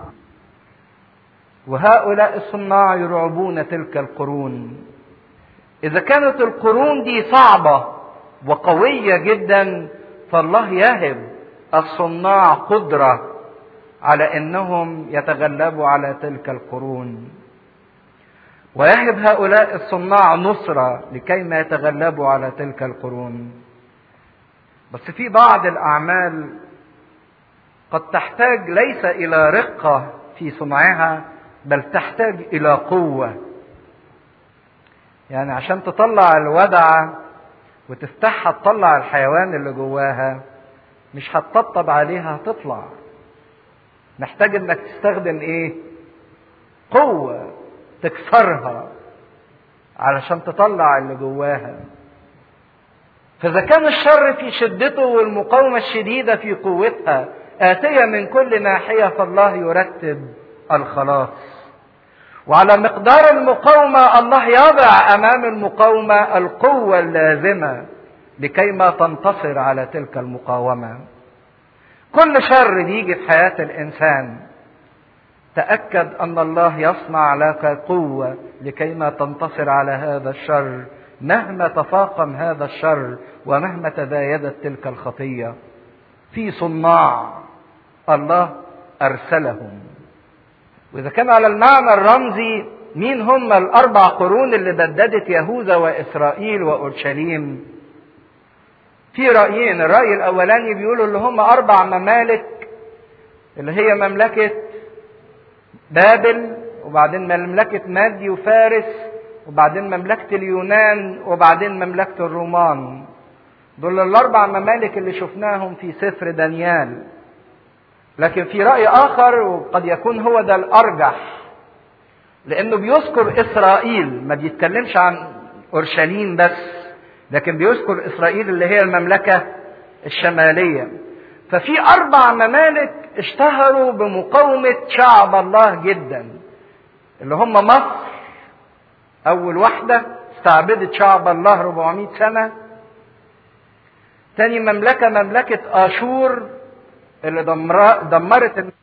وهؤلاء الصناع يرعبون تلك القرون اذا كانت القرون دي صعبة وقوية جدا فالله يهب الصناع قدرة على انهم يتغلبوا على تلك القرون ويهب هؤلاء الصناع نصرة لكي ما يتغلبوا على تلك القرون بس في بعض الاعمال قد تحتاج ليس الى رقة في صنعها بل تحتاج الى قوة يعني عشان تطلع الودعة وتفتحها تطلع الحيوان اللي جواها مش هتطبطب عليها هتطلع محتاج انك تستخدم ايه قوة تكسرها علشان تطلع اللي جواها فاذا كان الشر في شدته والمقاومة الشديدة في قوتها آتية من كل ناحية فالله يرتب الخلاص وعلى مقدار المقاومة الله يضع أمام المقاومة القوة اللازمة لكي ما تنتصر على تلك المقاومة كل شر بيجي في حياة الإنسان تأكد أن الله يصنع لك قوة لكي ما تنتصر على هذا الشر مهما تفاقم هذا الشر ومهما تزايدت تلك الخطية في صناع الله أرسلهم وإذا كان على المعنى الرمزي مين هم الأربع قرون اللي بددت يهوذا وإسرائيل وأورشليم في رأيين الرأي الأولاني بيقولوا اللي هم أربع ممالك اللي هي مملكة بابل وبعدين مملكة مادي وفارس وبعدين مملكة اليونان وبعدين مملكة الرومان دول الأربع ممالك اللي شفناهم في سفر دانيال لكن في رأي آخر وقد يكون هو ده الأرجح لأنه بيذكر إسرائيل ما بيتكلمش عن أورشليم بس لكن بيذكر إسرائيل اللي هي المملكة الشمالية ففي أربع ممالك اشتهروا بمقاومة شعب الله جدا اللي هم مصر أول واحدة استعبدت شعب الله 400 سنة تاني مملكة مملكة آشور اللي دمرت